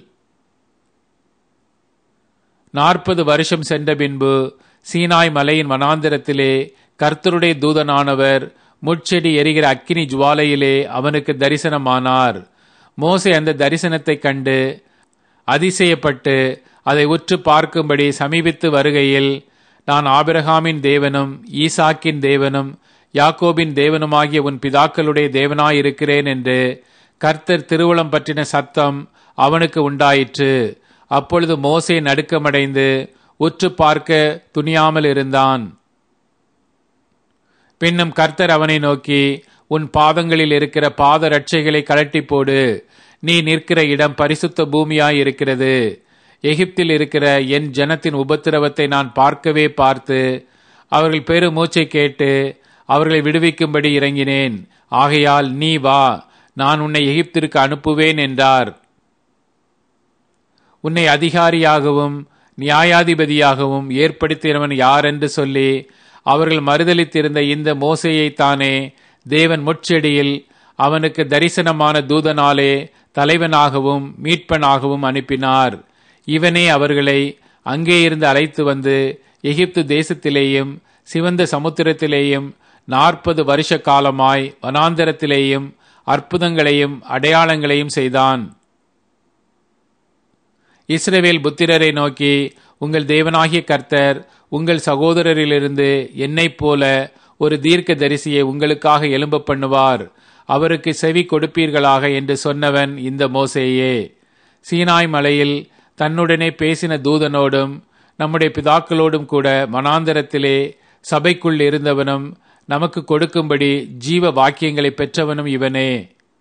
நாற்பது வருஷம் சென்ற பின்பு சீனாய் மலையின் வனாந்திரத்திலே கர்த்தருடைய தூதனானவர் முட்செடி எரிகிற அக்கினி ஜுவாலையிலே அவனுக்கு தரிசனமானார் மோசே அந்த தரிசனத்தை கண்டு அதிசயப்பட்டு அதை உற்று பார்க்கும்படி சமீபித்து வருகையில் நான் ஆபிரகாமின் தேவனும் ஈசாக்கின் தேவனும் யாக்கோபின் தேவனுமாகிய உன் பிதாக்களுடைய தேவனாயிருக்கிறேன் என்று கர்த்தர் திருவுளம் பற்றின சத்தம் அவனுக்கு உண்டாயிற்று அப்பொழுது மோசே நடுக்கமடைந்து உற்று பார்க்க துணியாமல் இருந்தான் பின்னும் கர்த்தர் அவனை நோக்கி உன் பாதங்களில் இருக்கிற பாத ரட்சைகளை கழட்டி போடு நீ நிற்கிற இடம் பரிசுத்த பூமியாய் இருக்கிறது எகிப்தில் இருக்கிற என் ஜனத்தின் உபத்திரவத்தை நான் பார்க்கவே பார்த்து அவர்கள் பெரு மூச்சை கேட்டு அவர்களை விடுவிக்கும்படி இறங்கினேன் ஆகையால் நீ வா நான் உன்னை எகிப்திற்கு அனுப்புவேன் என்றார் உன்னை அதிகாரியாகவும் நியாயாதிபதியாகவும் ஏற்படுத்தினவன் யார் என்று சொல்லி அவர்கள் மறுதளித்திருந்த இந்த மோசையைத்தானே தேவன் முட்செடியில் அவனுக்கு தரிசனமான தூதனாலே தலைவனாகவும் மீட்பனாகவும் அனுப்பினார் இவனே அவர்களை அங்கே இருந்து அழைத்து வந்து எகிப்து தேசத்திலேயும் சிவந்த சமுத்திரத்திலேயும் நாற்பது வருஷ காலமாய் வனாந்தரத்திலேயும் அற்புதங்களையும் அடையாளங்களையும் செய்தான் இஸ்ரவேல் புத்திரரை நோக்கி உங்கள் தேவனாகிய கர்த்தர் உங்கள் சகோதரரிலிருந்து என்னைப் போல ஒரு தீர்க்க தரிசியை உங்களுக்காக எழும்ப பண்ணுவார் அவருக்கு செவி கொடுப்பீர்களாக என்று சொன்னவன் இந்த மோசேயே சீனாய் மலையில் தன்னுடனே பேசின தூதனோடும் நம்முடைய பிதாக்களோடும் கூட மனாந்தரத்திலே சபைக்குள் இருந்தவனும் நமக்கு கொடுக்கும்படி ஜீவ வாக்கியங்களை பெற்றவனும் இவனே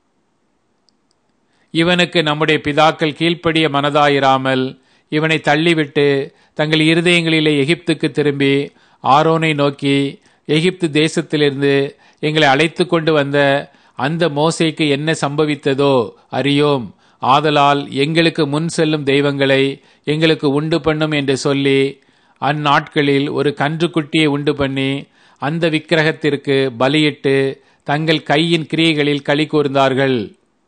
இவனுக்கு நம்முடைய பிதாக்கள் கீழ்ப்படிய மனதாயிராமல் இவனை தள்ளிவிட்டு தங்கள் இருதயங்களிலே எகிப்துக்கு திரும்பி ஆரோனை நோக்கி எகிப்து தேசத்திலிருந்து எங்களை அழைத்து கொண்டு வந்த அந்த மோசைக்கு என்ன சம்பவித்ததோ அறியோம் ஆதலால் எங்களுக்கு முன் செல்லும் தெய்வங்களை எங்களுக்கு உண்டு பண்ணும் என்று சொல்லி அந்நாட்களில் ஒரு கன்றுக்குட்டியை உண்டு பண்ணி அந்த விக்கிரகத்திற்கு பலியிட்டு தங்கள் கையின் கிரியைகளில் களி கூர்ந்தார்கள்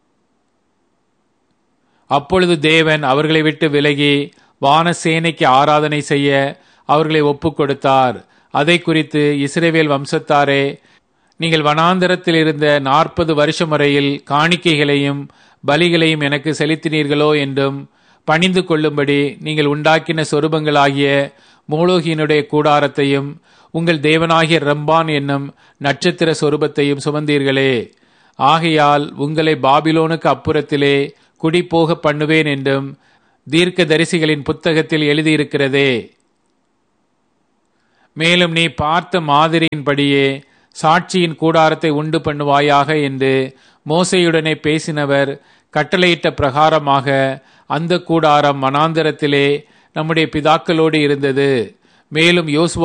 அப்பொழுது தேவன் அவர்களை விட்டு விலகி வானசேனைக்கு ஆராதனை செய்ய அவர்களை ஒப்புக் கொடுத்தார் அதை குறித்து இஸ்ரேவேல் வம்சத்தாரே நீங்கள் வனாந்தரத்தில் இருந்த நாற்பது வருஷம் வரையில் காணிக்கைகளையும் பலிகளையும் எனக்கு செலுத்தினீர்களோ என்றும் பணிந்து கொள்ளும்படி நீங்கள் உண்டாக்கின சொரூபங்களாகிய மூலோகியினுடைய கூடாரத்தையும் உங்கள் தேவனாகிய ரம்பான் என்னும் நட்சத்திர சொரூபத்தையும் சுமந்தீர்களே ஆகையால் உங்களை பாபிலோனுக்கு அப்புறத்திலே குடிபோக பண்ணுவேன் என்றும் தீர்க்க தரிசிகளின் புத்தகத்தில் எழுதியிருக்கிறதே மேலும் நீ பார்த்த மாதிரியின்படியே சாட்சியின் கூடாரத்தை உண்டு பண்ணுவாயாக என்று மோசையுடனே பேசினவர் கட்டளையிட்ட பிரகாரமாக அந்த கூடாரம் மனாந்தரத்திலே நம்முடைய பிதாக்களோடு இருந்தது மேலும் யோசுவா